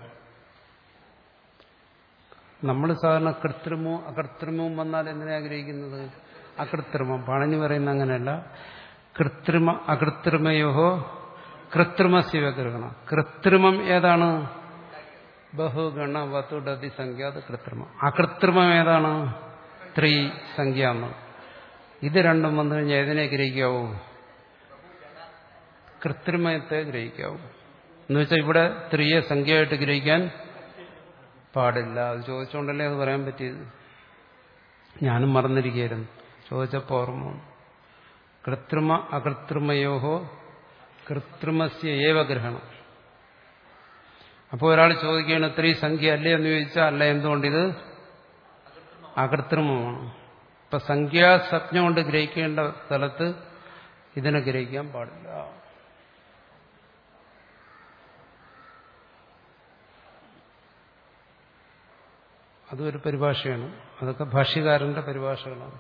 നമ്മൾ സാധാരണ കൃത്രിമവും അകൃത്രിമവും വന്നാൽ എന്തിനാ ആഗ്രഹിക്കുന്നത് അകൃത്രിമം പാണിനി പറയുന്ന അങ്ങനെയല്ല കൃത്രിമ അകൃത്രിമയോഹോ കൃത്രിമ ശിവഗ്രഹണം കൃത്രിമം ഏതാണ് ബഹുഗണ വത്തുടതി സംഖ്യ അത് കൃത്രിമം അകൃത്രിമം ഏതാണ് ത്രീ സംഖ്യ എന്ന് ഇത് രണ്ടും വന്നു കഴിഞ്ഞാൽ ഏതിനെ ഗ്രഹിക്കാവൂ കൃത്രിമത്തെ ഗ്രഹിക്കാവൂ എന്നുവെച്ചാൽ ഇവിടെ സ്ത്രീയെ സംഖ്യയായിട്ട് ഗ്രഹിക്കാൻ പാടില്ല അത് ചോദിച്ചുകൊണ്ടല്ലേ അത് പറയാൻ പറ്റിയത് ഞാനും മറന്നിരിക്കുകയായിരുന്നു ചോദിച്ചപ്പോൾ ഓർമ്മ വന്നു. കൃത്രിമ അകൃത്രിമയോഹോ കൃത്രിമസ്യ ഏവ ഗ്രഹണം അപ്പോൾ ഒരാൾ ചോദിക്കുകയാണ് സ്ത്രീ സംഖ്യ അല്ലേ എന്ന് ചോദിച്ചാൽ അല്ല എന്തുകൊണ്ടിത് അകൃത്രിമമാണ് ഇപ്പൊ സംഖ്യാസജ്ഞ കൊണ്ട് ഗ്രഹിക്കേണ്ട സ്ഥലത്ത് ഇതിനെ ഗ്രഹിക്കാൻ പാടില്ല അതും ഒരു പരിഭാഷയാണ് അതൊക്കെ ഭാഷ്യകാരന്റെ പരിഭാഷകളാണ്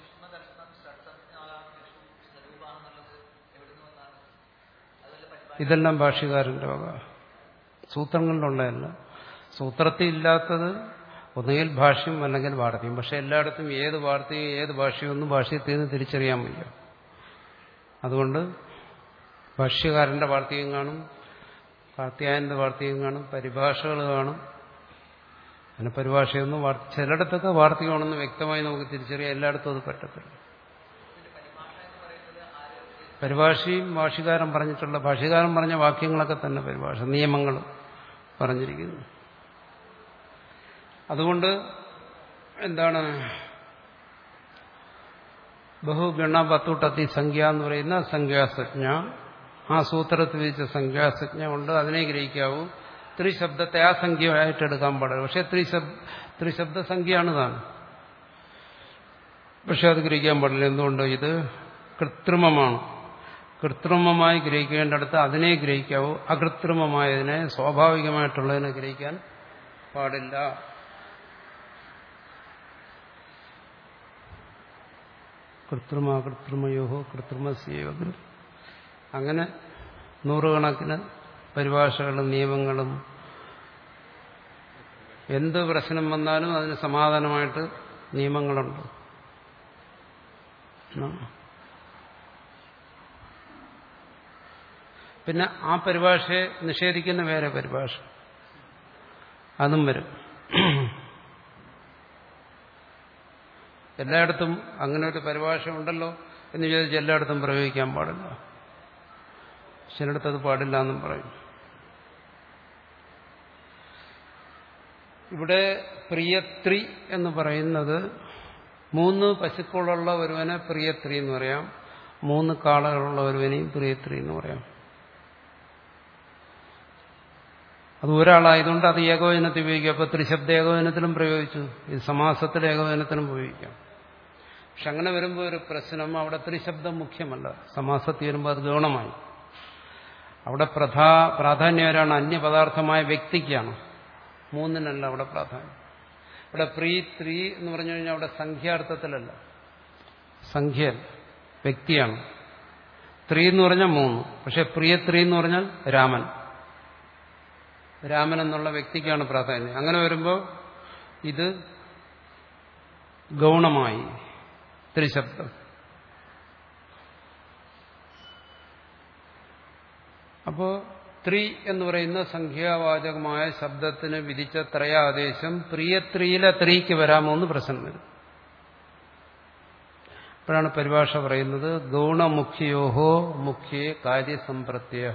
ഇതെല്ലാം ഭാഷ്യകാരന്റെ വക സൂത്രങ്ങളിലുള്ളതല്ല സൂത്രത്തിൽ ഇല്ലാത്തത് ഒന്നുകിൽ ഭാഷ്യം അല്ലെങ്കിൽ വാർത്തയും പക്ഷെ എല്ലായിടത്തും ഏത് വാർത്തയും ഏത് ഭാഷയൊന്നും ഭാഷ്യത്തിൽ നിന്ന് തിരിച്ചറിയാൻ വയ്യ അതുകൊണ്ട് ഭാഷ്യകാരന്റെ വാർത്തയും കാണും കാർത്തിയായന്റെ വാർത്തയും കാണും പരിഭാഷകൾ കാണും അങ്ങനെ പരിഭാഷയൊന്നും വാർ- ചിലയിടത്തൊക്കെ വാർത്തകമാണെന്ന് വ്യക്തമായി നമുക്ക് തിരിച്ചറിയാം എല്ലായിടത്തും അത് പറ്റത്തില്ല പരിഭാഷയും ഭാഷകാരൻ പറഞ്ഞിട്ടുള്ള ഭാഷകാരൻ പറഞ്ഞ വാക്യങ്ങളൊക്കെ തന്നെ പരിഭാഷ നിയമങ്ങൾ പറഞ്ഞിരിക്കുന്നു അതുകൊണ്ട് എന്താണ് ബഹുഗണ പത്തൂട്ടത്തി സംഖ്യ എന്ന് പറയുന്ന സംഖ്യാസജ്ഞ ആ സൂത്രത്തിൽ വിധിച്ച സംഖ്യാസജ്ഞ കൊണ്ട് അതിനെ ഗ്രഹിക്കാവൂ ത്രിശബ്ദത്തെ ആ സംഖ്യയായിട്ട് എടുക്കാൻ പാടില്ല പക്ഷെ ത്രിശബ് ത്രിശബ്ദ സംഖ്യയാണ് താൻ പക്ഷെ അത് ഗ്രഹിക്കാൻ പാടില്ല എന്തുകൊണ്ട് ഇത് കൃത്രിമമാണ് കൃത്രിമമായി ഗ്രഹിക്കേണ്ടടുത്ത് അതിനെ ഗ്രഹിക്കാവൂ അകൃത്രിമമായതിനെ സ്വാഭാവികമായിട്ടുള്ളതിനെ ഗ്രഹിക്കാൻ പാടില്ല കൃത്രിമാകൃത്രിമയോഹോ കൃത്രിമസ്യവ അങ്ങനെ നൂറുകണക്കിന് പരിഭാഷകളും നിയമങ്ങളും എന്ത് പ്രശ്നം വന്നാലും അതിന് സമാധാനമായിട്ട് നിയമങ്ങളുണ്ട് ആ. പിന്നെ ആ പരിഭാഷയെ നിഷേധിക്കുന്ന വേറെ പരിഭാഷ അതും വരും എല്ലായിടത്തും അങ്ങനെ ഒരു പരിഭാഷ ഉണ്ടല്ലോ എന്ന് വിചാരിച്ച് എല്ലായിടത്തും പ്രയോഗിക്കാൻ പാടില്ല ചിലയിടത്ത് അത് പാടില്ല എന്നും പറയും ഇവിടെ പ്രിയത്രി എന്ന് പറയുന്നത് മൂന്ന് പശുക്കളുള്ള ഒരുവനെ പ്രിയത്രി എന്ന് പറയാം മൂന്ന് കാളകളുള്ള ഒരുവനെയും പ്രിയത്രി എന്ന് പറയാം അത് ഒരാളായതുകൊണ്ട് അത് ഏകോചനത്തിൽ ഉപയോഗിക്കാം അപ്പൊ ത്രിശബ്ദ ഏകോചനത്തിലും പ്രയോഗിച്ചു ഇത് സമാസത്തിൽ ഏകോചനത്തിനും ഉപയോഗിക്കാം പക്ഷെ അങ്ങനെ വരുമ്പോൾ ഒരു പ്രശ്നം അവിടെ ത്രിശബ്ദം മുഖ്യമല്ല സമാസത്തിൽ വരുമ്പോൾ അത് ഗൗണമായി അവിടെ പ്രധാ പ്രാധാന്യം ആരാണ് അന്യപദാർത്ഥമായ വ്യക്തിക്കാണ് മൂന്നിനല്ല അവിടെ പ്രാധാന്യം ഇവിടെ പ്രീ ത്രീ എന്ന് പറഞ്ഞു കഴിഞ്ഞാൽ അവിടെ സംഖ്യാർത്ഥത്തിലല്ല സംഖ്യ വ്യക്തിയാണ് ത്രീ എന്ന് പറഞ്ഞാൽ മൂന്ന് പക്ഷെ പ്രിയ ത്രീ എന്ന് പറഞ്ഞാൽ രാമൻ രാമൻ എന്നുള്ള വ്യക്തിക്കാണ് പ്രാധാന്യം അങ്ങനെ വരുമ്പോൾ ഇത് ഗൗണമായി ത്രിശബ്ദം അപ്പോ ത്രി എന്ന് പറയുന്ന സംഖ്യാവാചകമായ ശബ്ദത്തിന് വിധിച്ച ത്രയാദേശം പ്രിയത്രിയിലെ ത്രീക്ക് വരാമോ എന്ന് പ്രശ്നം വരും അപ്പോഴാണ് പരിഭാഷ പറയുന്നത് ഗൗണമുഖ്യോഹോ മുഖ്യേ കാര്യസമ്പ്രത്യ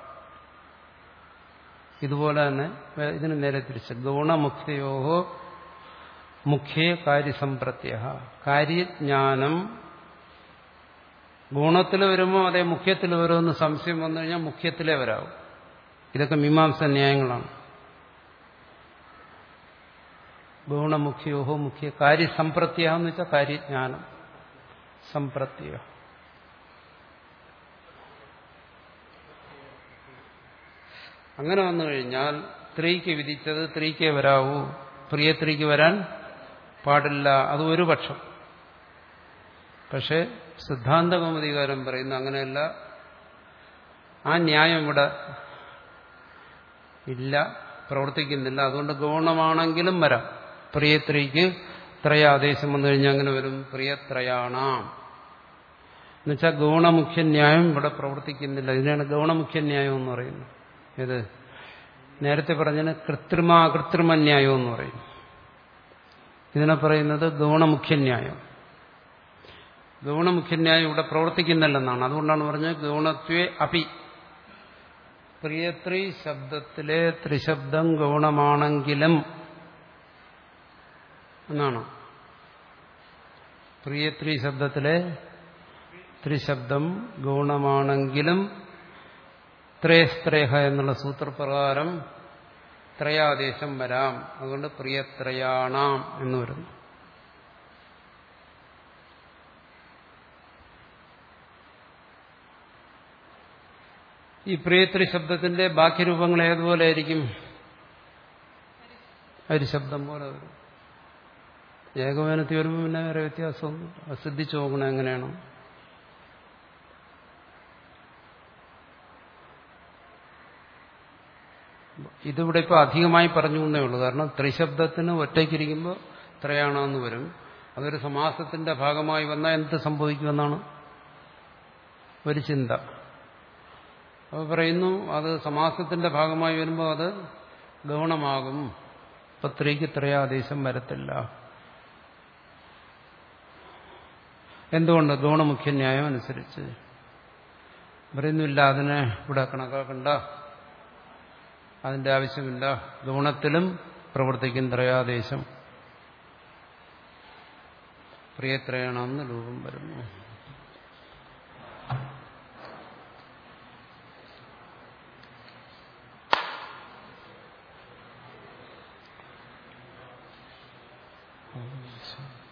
ഇതുപോലെ തന്നെ ഇതിന് നേരെ തിരിച്ച് ഗൗണമുഖ്യോഹോ മുഖ്യേ കാര്യസമ്പ്രത്യ കാര്യജ്ഞാനം ഗുണത്തിൽ വരുമോ അതേ മുഖ്യത്തിൽ വരുമെന്ന് സംശയം വന്നു കഴിഞ്ഞാൽ മുഖ്യത്തിലേ വരാവും ഇതൊക്കെ മീമാംസ ന്യായങ്ങളാണ് ഗുണമുഖ്യോഹോ മുഖ്യ കാര്യസമ്പ്രത്യ എന്ന് വെച്ചാൽ കാര്യജ്ഞാനം സമ്പ്രത്യ അങ്ങനെ വന്നു കഴിഞ്ഞാൽ സ്ത്രീക്ക് വിധിച്ചത് സ്ത്രീക്കേ വരാവൂ പ്രിയ സ്ത്രീക്ക് വരാൻ പാടില്ല അത് ഒരു പക്ഷം പക്ഷെ സിദ്ധാന്ത കൗമുദികാരം പറയുന്ന അങ്ങനെയല്ല ആ ന്യായം ഇവിടെ ഇല്ല പ്രവർത്തിക്കുന്നില്ല അതുകൊണ്ട് ഗൗണമാണെങ്കിലും വരാം പ്രിയത്രിക്ക് ത്രയാദേശം വന്നു കഴിഞ്ഞാൽ അങ്ങനെ വരും പ്രിയത്രയാണാം എന്നുവെച്ചാൽ ഗൗണമുഖ്യ ന്യായം ഇവിടെ പ്രവർത്തിക്കുന്നില്ല ഇതിനാണ് ഗൗണമുഖ്യ ന്യായം എന്ന് പറയുന്നത് ഏത് നേരത്തെ പറഞ്ഞതിന് കൃത്രിമ അകൃത്രിമ ന്യായം എന്ന് പറയും ഇതിനെ പറയുന്നത് ഗൗണമുഖ്യ ന്യായം ഗൗണമുഖ്യന്യായം ഇവിടെ പ്രവർത്തിക്കുന്നില്ലെന്നാണ് അതുകൊണ്ടാണ് പറഞ്ഞത് ഗൗണത്വേ അപി പ്രിയത്രി ശബ്ദത്തിലെ ത്രിശബ്ദം ഗൗണമാണെങ്കിലും എന്നാണ് പ്രിയത്രി ശബ്ദത്തിലെ ത്രിശബ്ദം ഗൗണമാണെങ്കിലും ത്രേസ്ത്രേഹ എന്നുള്ള സൂത്രപ്രകാരം ത്രയാദേശം വരാം അതുകൊണ്ട് പ്രിയത്രയാണാം എന്ന് വരുന്നു ഈ പ്രിയത്രി ശബ്ദത്തിന്റെ ബാക്കി രൂപങ്ങൾ ഏതുപോലെ ആയിരിക്കും ഹരിശബ്ദം പോലെ വരും ഏകവേനത്തിൽ വരുമ്പോൾ പിന്നെ വേറെ വ്യത്യാസമൊന്നും ശ്രദ്ധിച്ചു നോക്കണം എങ്ങനെയാണ് ഇതിവിടെ ഇപ്പോൾ അധികമായി പറഞ്ഞു എന്നേ ഉള്ളൂ കാരണം ത്രിശബ്ദത്തിന് ഒറ്റയ്ക്കിരിക്കുമ്പോൾ ത്രയാണെന്ന് വരും അതൊരു സമാസത്തിന്റെ ഭാഗമായി വന്നാൽ എന്ത് സംഭവിക്കുമെന്നാണ് ഒരു ചിന്ത അപ്പോൾ പറയുന്നു അത് സമാസത്തിന്റെ ഭാഗമായി വരുമ്പോൾ അത് ഗൗണമാകും പത്രിക്ക് ത്രയാദേശം വരത്തില്ല എന്തുകൊണ്ട് ഗൗണമുഖ്യ ന്യായം അനുസരിച്ച് പറയുന്നില്ല അതിനെ ഇവിടെ കണക്കാക്കണ്ട അതിന്റെ ആവശ്യമില്ല ഗുണത്തിലും പ്രവർത്തിക്കും ത്രയാദേശം പ്രിയത്രയണമെന്ന് രൂപം വരുന്നു ശരി